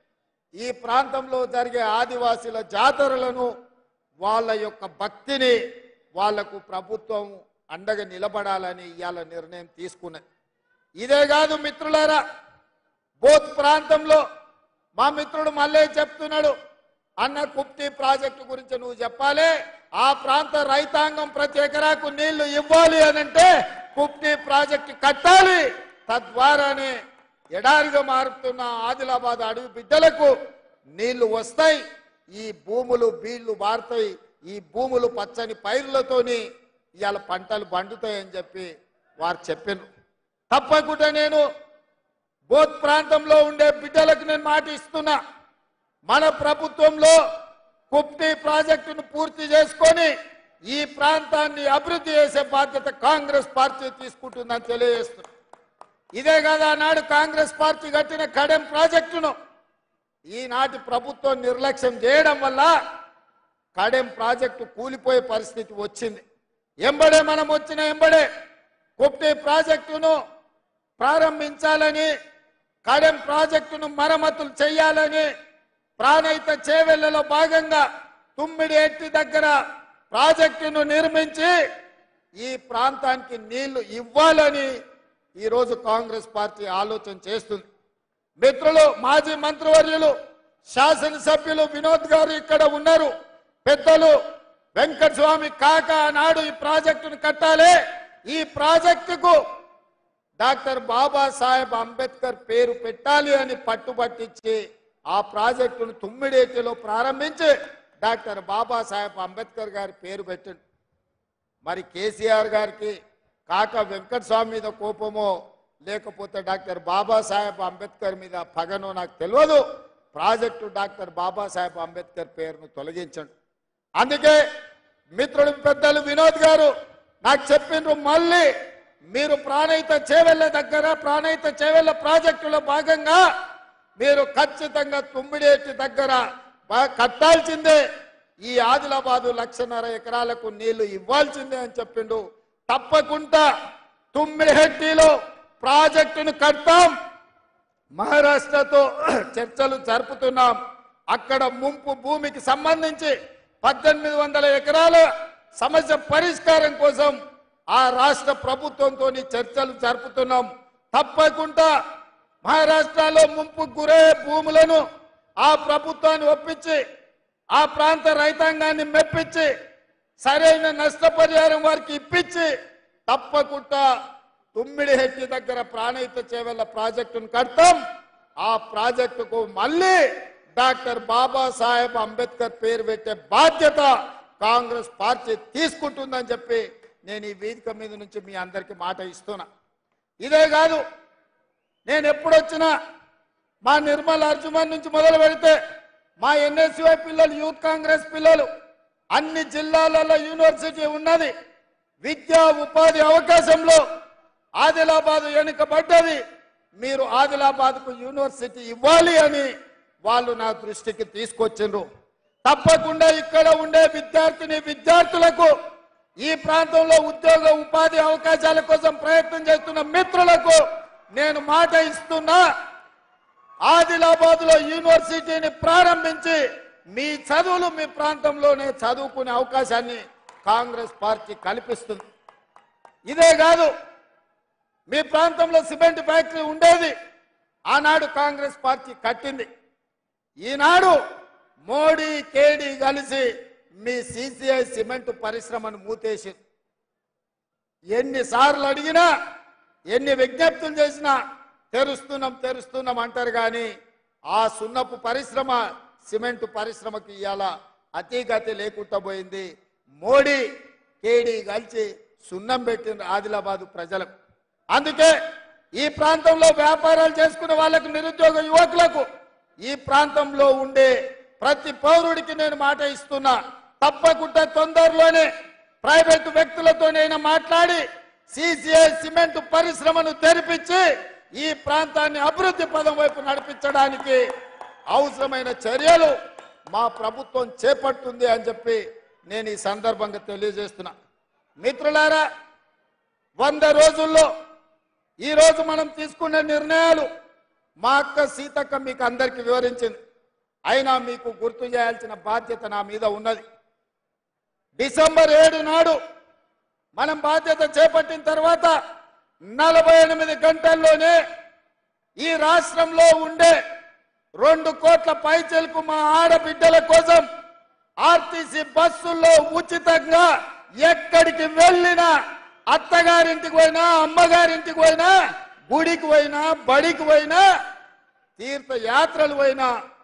Speaker 11: ఈ ప్రాంతంలో జరిగే ఆదివాసీల జాతరలను వాళ్ళ యొక్క భక్తిని వాళ్లకు ప్రభుత్వం అండగా నిలబడాలని ఇవాళ నిర్ణయం తీసుకున్నది ఇదే కాదు మిత్రులారా బోత్ ప్రాంతంలో మా మిత్రుడు మళ్ళీ చెప్తున్నాడు అన్న కుప్తి ప్రాజెక్టు గురించి నువ్వు చెప్పాలి ఆ ప్రాంత రైతాంగం ప్రతి ఎకరాకు నీళ్లు ఇవ్వాలి అని అంటే కుప్తి ప్రాజెక్టు కట్టాలి తద్వారానే ఎడారిగా మారుతున్న ఆదిలాబాద్ అడవి బిడ్డలకు నీళ్లు వస్తాయి ఈ భూములు బీళ్లు మారుతాయి ఈ భూములు పచ్చని పైర్లతోని ఇవాళ పంటలు పండుతాయని చెప్పి వారు చెప్పారు తప్పకుండా నేను బోత్ ప్రాంతంలో ఉండే బిడ్డలకు నేను మాట ఇస్తున్నా మన ప్రభుత్వంలో కుప్టి ప్రాజెక్టును పూర్తి చేసుకొని ఈ ప్రాంతాన్ని అభివృద్ధి చేసే బాధ్యత కాంగ్రెస్ పార్టీ తీసుకుంటుందని తెలియజేస్తున్నా ఇదే కదా నాడు కాంగ్రెస్ పార్టీ కట్టిన కడెం ప్రాజెక్టును ఈనాటి ప్రభుత్వం నిర్లక్ష్యం చేయడం వల్ల కడెం ప్రాజెక్టు కూలిపోయే పరిస్థితి వచ్చింది ఎంబడే మనం వచ్చిన ఎంబడే కుప్టి ప్రాజెక్టును ప్రారంభించాలని కడెం ప్రాజెక్టును మరమ్మతులు చేయాలని ప్రాణహిత చేవెళ్లలో భాగంగా తుమ్మిడి ఎట్టి దగ్గర ప్రాజెక్టును నిర్మించి ఈ ప్రాంతానికి నీళ్లు ఇవ్వాలని ఈరోజు కాంగ్రెస్ పార్టీ ఆలోచన చేస్తుంది మిత్రులు మాజీ మంత్రివర్యులు శాసనసభ్యులు వినోద్ గారు ఇక్కడ ఉన్నారు పెద్దలు వెంకట స్వామి కాక నాడు ఈ ప్రాజెక్టును కట్టాలి ఈ ప్రాజెక్టుకు డాక్టర్ బాబాసాహెబ్ అంబేద్కర్ పేరు పెట్టాలి అని పట్టుబట్టించి ఆ ప్రాజెక్టును తుమ్మిడేటిలో ప్రారంభించి డాక్టర్ బాబాసాహెబ్ అంబేద్కర్ గారి పేరు పెట్టండి మరి కేసీఆర్ గారికి కాక వెంకట స్వామి మీద కోపమో లేకపోతే డాక్టర్ బాబాసాహెబ్ అంబేద్కర్ మీద పగనో నాకు తెలియదు ప్రాజెక్టు డాక్టర్ బాబాసాహెబ్ అంబేద్కర్ పేరును తొలగించండి అందుకే మిత్రుడు పెద్దలు వినోద్ గారు నాకు చెప్పిండ్రు మళ్ళీ మీరు ప్రాణహిత చేవెళ్ళ దగ్గర ప్రాణహిత చేవెళ్ళ ప్రాజెక్టులో భాగంగా మీరు ఖచ్చితంగా తుమ్మిడేటి దగ్గర బా- కట్టాల్సిందే ఈ ఆదిలాబాదు లక్షన్నర ఎకరాలకు నీళ్లు ఇవ్వాల్సిందే అని చెప్పిండు తప్పకుండా తుమ్మిడిహెట్టిలో ప్రాజెక్టును కడతాం మహారాష్ట్రతో చర్చలు జరుపుతున్నాం అక్కడ ముంపు భూమికి సంబంధించి పద్దెనిమిది వందల ఎకరాల సమస్య పరిష్కారం కోసం ఆ రాష్ట్ర ప్రభుత్వంతో చర్చలు జరుపుతున్నాం తప్పకుండా మహారాష్ట్రలో ముంపు గురయ్యే భూములను ఆ ప్రభుత్వాన్ని ఒప్పించి ఆ ప్రాంత రైతాంగాన్ని మెప్పించి సరైన నష్టపరిహారం వారికి ఇప్పించి తప్పకుండా తుమ్మిడిహెట్టి దగ్గర ప్రాణహిత చేవెళ్ళ ప్రాజెక్టును కడతాం ఆ ప్రాజెక్టుకు మళ్ళీ డాక్టర్ బాబాసాహెబ్ అంబేద్కర్ పేరు పెట్టే బాధ్యత కాంగ్రెస్ పార్టీ తీసుకుంటుందని చెప్పి నేను ఈ వేదిక మీద నుంచి మీ అందరికీ మాట ఇస్తున్నా ఇదే కాదు నేను ఎప్పుడొచ్చినా మా నిర్మల్ అర్జుమన్ నుంచి మొదలు పెడితే మా ఎన్ఎస్యుఐ పిల్లలు యూత్ కాంగ్రెస్ పిల్లలు అన్ని జిల్లాలలో యూనివర్సిటీ ఉన్నది విద్యా ఉపాధి అవకాశంలో ఆదిలాబాద్ వెనుకబడ్డది మీరు ఆదిలాబాద్కు యూనివర్సిటీ ఇవ్వాలి అని వాళ్ళు నా దృష్టికి తీసుకొచ్చిండ్రు తప్పకుండా ఇక్కడ ఉండే విద్యార్థిని విద్యార్థులకు ఈ ప్రాంతంలో ఉద్యోగ ఉపాధి అవకాశాల కోసం ప్రయత్నం చేస్తున్న మిత్రులకు నేను మాట ఇస్తున్నా ఆదిలాబాద్ లో యూనివర్సిటీని ప్రారంభించి మీ చదువులు మీ ప్రాంతంలోనే చదువుకునే అవకాశాన్ని కాంగ్రెస్ పార్టీ కల్పిస్తుంది ఇదే కాదు మీ ప్రాంతంలో సిమెంట్ ఫ్యాక్టరీ ఉండేది ఆనాడు కాంగ్రెస్ పార్టీ కట్టింది ఈనాడు మోడీ కేడీ కలిసి మీ సిసిఐ సిమెంట్ పరిశ్రమను మూతేసి ఎన్నిసార్లు అడిగినా ఎన్ని విజ్ఞప్తులు చేసినా తెరుస్తున్నాం తెరుస్తున్నాం అంటారు కానీ ఆ సున్నపు పరిశ్రమ సిమెంట్ పరిశ్రమకి ఇవాళ అతిగతి లేకుండా పోయింది మోడీ కేడీ కలిసి సున్నం పెట్టింది ఆదిలాబాదు ప్రజలకు అందుకే ఈ ప్రాంతంలో వ్యాపారాలు చేసుకునే వాళ్ళకు నిరుద్యోగ యువకులకు ఈ ప్రాంతంలో ఉండే ప్రతి పౌరుడికి నేను మాట ఇస్తున్నా తప్పకుండా తొందరలోనే ప్రైవేట్ వ్యక్తులతోనైనా మాట్లాడి సిసిఐ సిమెంట్ పరిశ్రమను తెరిపించి ఈ ప్రాంతాన్ని అభివృద్ధి పదం వైపు నడిపించడానికి అవసరమైన చర్యలు మా ప్రభుత్వం చేపడుతుంది అని చెప్పి నేను ఈ సందర్భంగా తెలియజేస్తున్నా మిత్రులారా వంద రోజుల్లో ఈ రోజు మనం తీసుకున్న నిర్ణయాలు మా అక్క సీతక్క మీకు అందరికి వివరించింది అయినా మీకు గుర్తు చేయాల్సిన బాధ్యత నా మీద ఉన్నది డిసెంబర్ ఏడు నాడు మనం బాధ్యత చేపట్టిన తర్వాత నలభై ఎనిమిది గంటల్లోనే ఈ రాష్ట్రంలో ఉండే రెండు కోట్ల పైచలకు మా ఆడబిడ్డల కోసం ఆర్టీసీ బస్సుల్లో ఉచితంగా ఎక్కడికి వెళ్ళినా అత్తగారింటికి పోయినా అమ్మగారింటికి పోయినా గుడికి పోయినా బడికి పోయినా తీర్థయాత్రలు పోయినా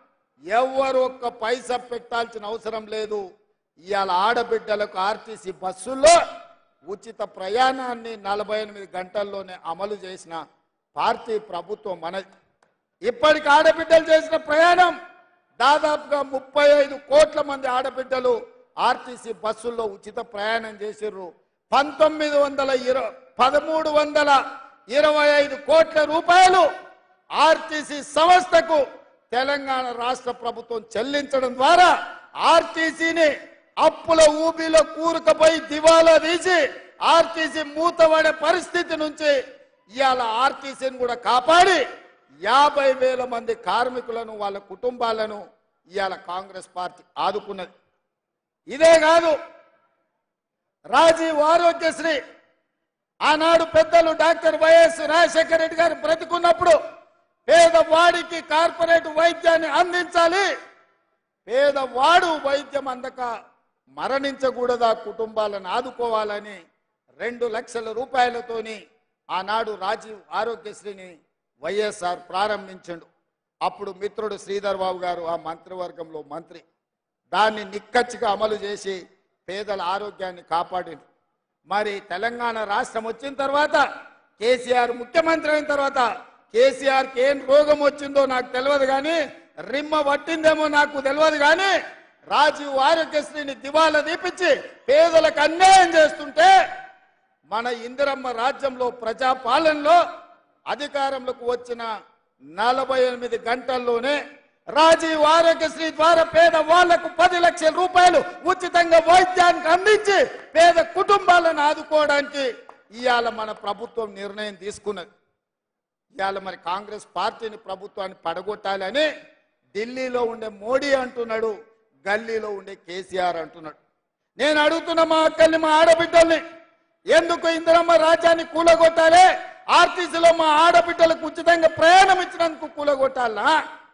Speaker 11: ఎవరు ఒక్క పైసా పెట్టాల్సిన అవసరం లేదు ఇవాళ ఆడబిడ్డలకు ఆర్టీసీ బస్సుల్లో ఉచిత ప్రయాణాన్ని నలభై ఎనిమిది గంటల్లోనే అమలు చేసిన పార్టీ ప్రభుత్వం మనది ఇప్పటికి ఆడబిడ్డలు చేసిన ప్రయాణం దాదాపుగా ముప్పై ఐదు కోట్ల మంది ఆడబిడ్డలు ఆర్టీసీ బస్సుల్లో ఉచిత ప్రయాణం చేసిర్రు పంతొమ్మిది వందల ఇరవై పదమూడు వందల ఇరవై ఐదు కోట్ల రూపాయలు ఆర్టీసీ సంస్థకు తెలంగాణ రాష్ట్ర ప్రభుత్వం చెల్లించడం ద్వారా ఆర్టీసీని అప్పుల ఊబిలో కూరుకుపోయి దివాలా తీసి ఆర్టీసీ మూతపడే పరిస్థితి నుంచి ఇవాళ ఆర్టీసీని కూడా కాపాడి యాభై వేల మంది కార్మికులను వాళ్ళ కుటుంబాలను ఇవాళ కాంగ్రెస్ పార్టీ ఆదుకున్నది ఇదే కాదు రాజీవ్ ఆరోగ్యశ్రీ ఆనాడు పెద్దలు డాక్టర్ వైఎస్ రాజశేఖర రెడ్డి గారు బ్రతికున్నప్పుడు పేదవాడికి కార్పొరేట్ వైద్యాన్ని అందించాలి పేదవాడు వైద్యం అందక మరణించకూడదా కుటుంబాలను ఆదుకోవాలని రెండు లక్షల రూపాయలతోని ఆనాడు రాజీవ్ ఆరోగ్యశ్రీని వైఎస్ఆర్ ప్రారంభించండు అప్పుడు మిత్రుడు శ్రీధర్ బాబు గారు ఆ మంత్రివర్గంలో మంత్రి దాన్ని నిక్కచ్చిగా అమలు చేసి పేదల ఆరోగ్యాన్ని కాపాడిండు మరి తెలంగాణ రాష్ట్రం వచ్చిన తర్వాత కేసీఆర్ ముఖ్యమంత్రి అయిన తర్వాత కేసీఆర్కి ఏం రోగం వచ్చిందో నాకు తెలియదు కానీ రిమ్మ పట్టిందేమో నాకు తెలియదు కానీ రాజీవ్ ఆరోగ్యశ్రీని దివాలా దీపించి పేదలకు అన్యాయం చేస్తుంటే మన ఇందిరమ్మ రాజ్యంలో ప్రజాపాలనలో అధికారంలోకి వచ్చిన నలభై ఎనిమిది గంటల్లోనే రాజీవ్ ఆరోగ్యశ్రీ ద్వారా పేద వాళ్లకు పది లక్షల రూపాయలు ఉచితంగా వైద్యానికి అందించి పేద కుటుంబాలను ఆదుకోవడానికి ఇవాళ మన ప్రభుత్వం నిర్ణయం తీసుకున్నది ఇవాళ మరి కాంగ్రెస్ పార్టీని ప్రభుత్వాన్ని పడగొట్టాలని ఢిల్లీలో ఉండే మోడీ అంటున్నాడు గల్లీలో ఉండే కేసీఆర్ అంటున్నాడు నేను అడుగుతున్న మా అక్కల్ని మా ఆడబిడ్డల్ని ఎందుకు ఇందిరమ్మ రాజ్యాన్ని కూలగొట్టాలి ఆర్టీసీలో మా ఆడబిడ్డలకు ఉచితంగా ప్రయాణం ఇచ్చినందుకు కూలగొట్టాలా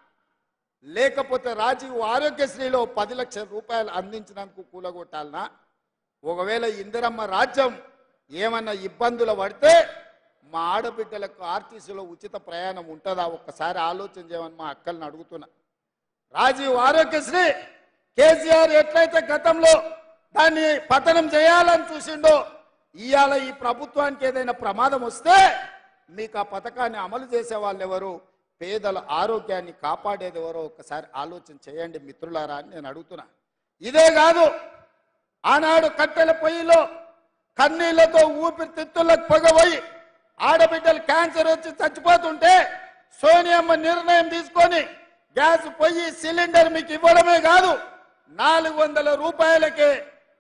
Speaker 11: లేకపోతే రాజీవ్ ఆరోగ్యశ్రీలో పది లక్షల రూపాయలు అందించినందుకు కూలగొట్టాలనా ఒకవేళ ఇందిరమ్మ రాజ్యం ఏమన్నా ఇబ్బందులు పడితే మా ఆడబిడ్డలకు ఆర్టీసీలో ఉచిత ప్రయాణం ఉంటుందా ఒక్కసారి ఆలోచన చేయమని మా అక్కల్ని అడుగుతున్నా రాజీవ్ ఆరోగ్యశ్రీ కేసీఆర్ ఎట్లయితే గతంలో దాన్ని పతనం చేయాలని చూసిండో ఇవాళ ఈ ప్రభుత్వానికి ఏదైనా ప్రమాదం వస్తే మీకు ఆ పథకాన్ని అమలు చేసే వాళ్ళు ఎవరు పేదల ఆరోగ్యాన్ని కాపాడేది ఎవరో ఒకసారి ఆలోచన చేయండి మిత్రులారా అని నేను అడుగుతున్నా ఇదే కాదు ఆనాడు కట్టెల పొయ్యిలో కన్నీళ్లతో ఊపిరితిత్తులకు పొగపోయి ఆడబిడ్డలు క్యాన్సర్ వచ్చి చచ్చిపోతుంటే సోనియమ్మ నిర్ణయం తీసుకొని గ్యాస్ పొయ్యి సిలిండర్ మీకు ఇవ్వడమే కాదు నాలుగు వందల రూపాయలకే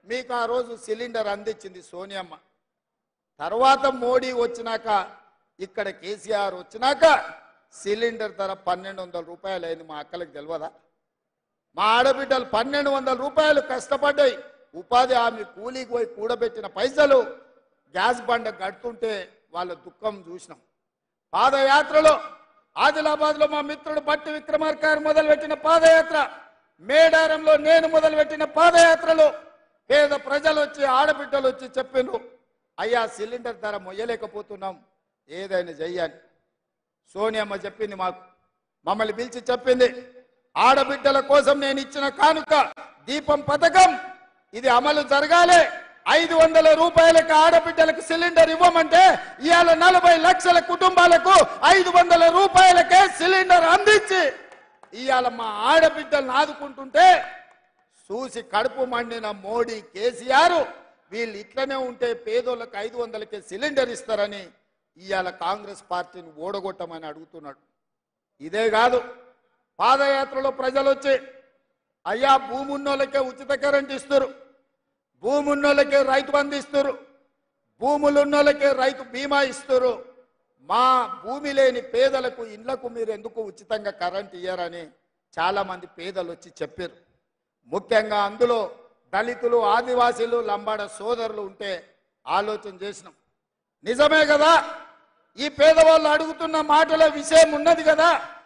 Speaker 11: మీకు ఆ రోజు సిలిండర్ అందించింది సోనియమ్మ తర్వాత మోడీ వచ్చినాక ఇక్కడ కేసీఆర్ వచ్చినాక సిలిండర్ ధర పన్నెండు వందల రూపాయలు అయింది మా అక్కలకు తెలియదా మా ఆడబిడ్డలు పన్నెండు వందల రూపాయలు కష్టపడ్డాయి ఉపాధి హామీ కూలీకి పోయి కూడబెట్టిన పైసలు గ్యాస్ బండ కడుతుంటే వాళ్ళ దుఃఖం చూసినాం పాదయాత్రలో ఆదిలాబాద్ లో మా మిత్రుడు బట్టి విక్రమార్క గారు మొదలుపెట్టిన పాదయాత్ర మేడారంలో నేను మొదలుపెట్టిన పాదయాత్రలో పేద ప్రజలు వచ్చి ఆడబిడ్డలు వచ్చి చెప్పిండ్రు అయ్యా సిలిండర్ ధర మొయ్యలేకపోతున్నాం ఏదైనా చెయ్యాలి సోనియమ్మ చెప్పింది మాకు మమ్మల్ని పిలిచి చెప్పింది ఆడబిడ్డల కోసం నేను ఇచ్చిన కానుక దీపం పథకం ఇది అమలు జరగాలి ఐదు వందల రూపాయలకు ఆడబిడ్డలకు సిలిండర్ ఇవ్వమంటే ఇవాళ నలభై లక్షల కుటుంబాలకు ఐదు వందల రూపాయలకే సిలిండర్ అందించి ఇవాళ మా ఆడబిడ్డలను ఆదుకుంటుంటే చూసి కడుపు మండిన మోడీ కేసీఆర్ వీళ్ళు ఇట్లనే ఉంటే పేదోళ్ళకి ఐదు వందలకే సిలిండర్ ఇస్తారని ఇవాళ కాంగ్రెస్ పార్టీని ఓడగొట్టమని అడుగుతున్నాడు ఇదే కాదు పాదయాత్రలో ప్రజలు వచ్చి అయ్యా భూమి ఉన్నోళ్ళకే ఉచిత కరెంట్ ఇస్తారు భూమి ఉన్నోళ్ళకే రైతు బంధు ఇస్తారు భూములు ఉన్నోళ్ళకే రైతు బీమా ఇస్తారు మా భూమి లేని పేదలకు ఇళ్లకు మీరు ఎందుకు ఉచితంగా కరెంట్ ఇయ్యారని చాలా మంది పేదలు వచ్చి చెప్పారు ముఖ్యంగా అందులో దళితులు ఆదివాసీలు లంబాడ సోదరులు ఉంటే ఆలోచన చేసినాం నిజమే కదా ఈ పేదవాళ్ళు అడుగుతున్న మాటల విషయం ఉన్నది కదా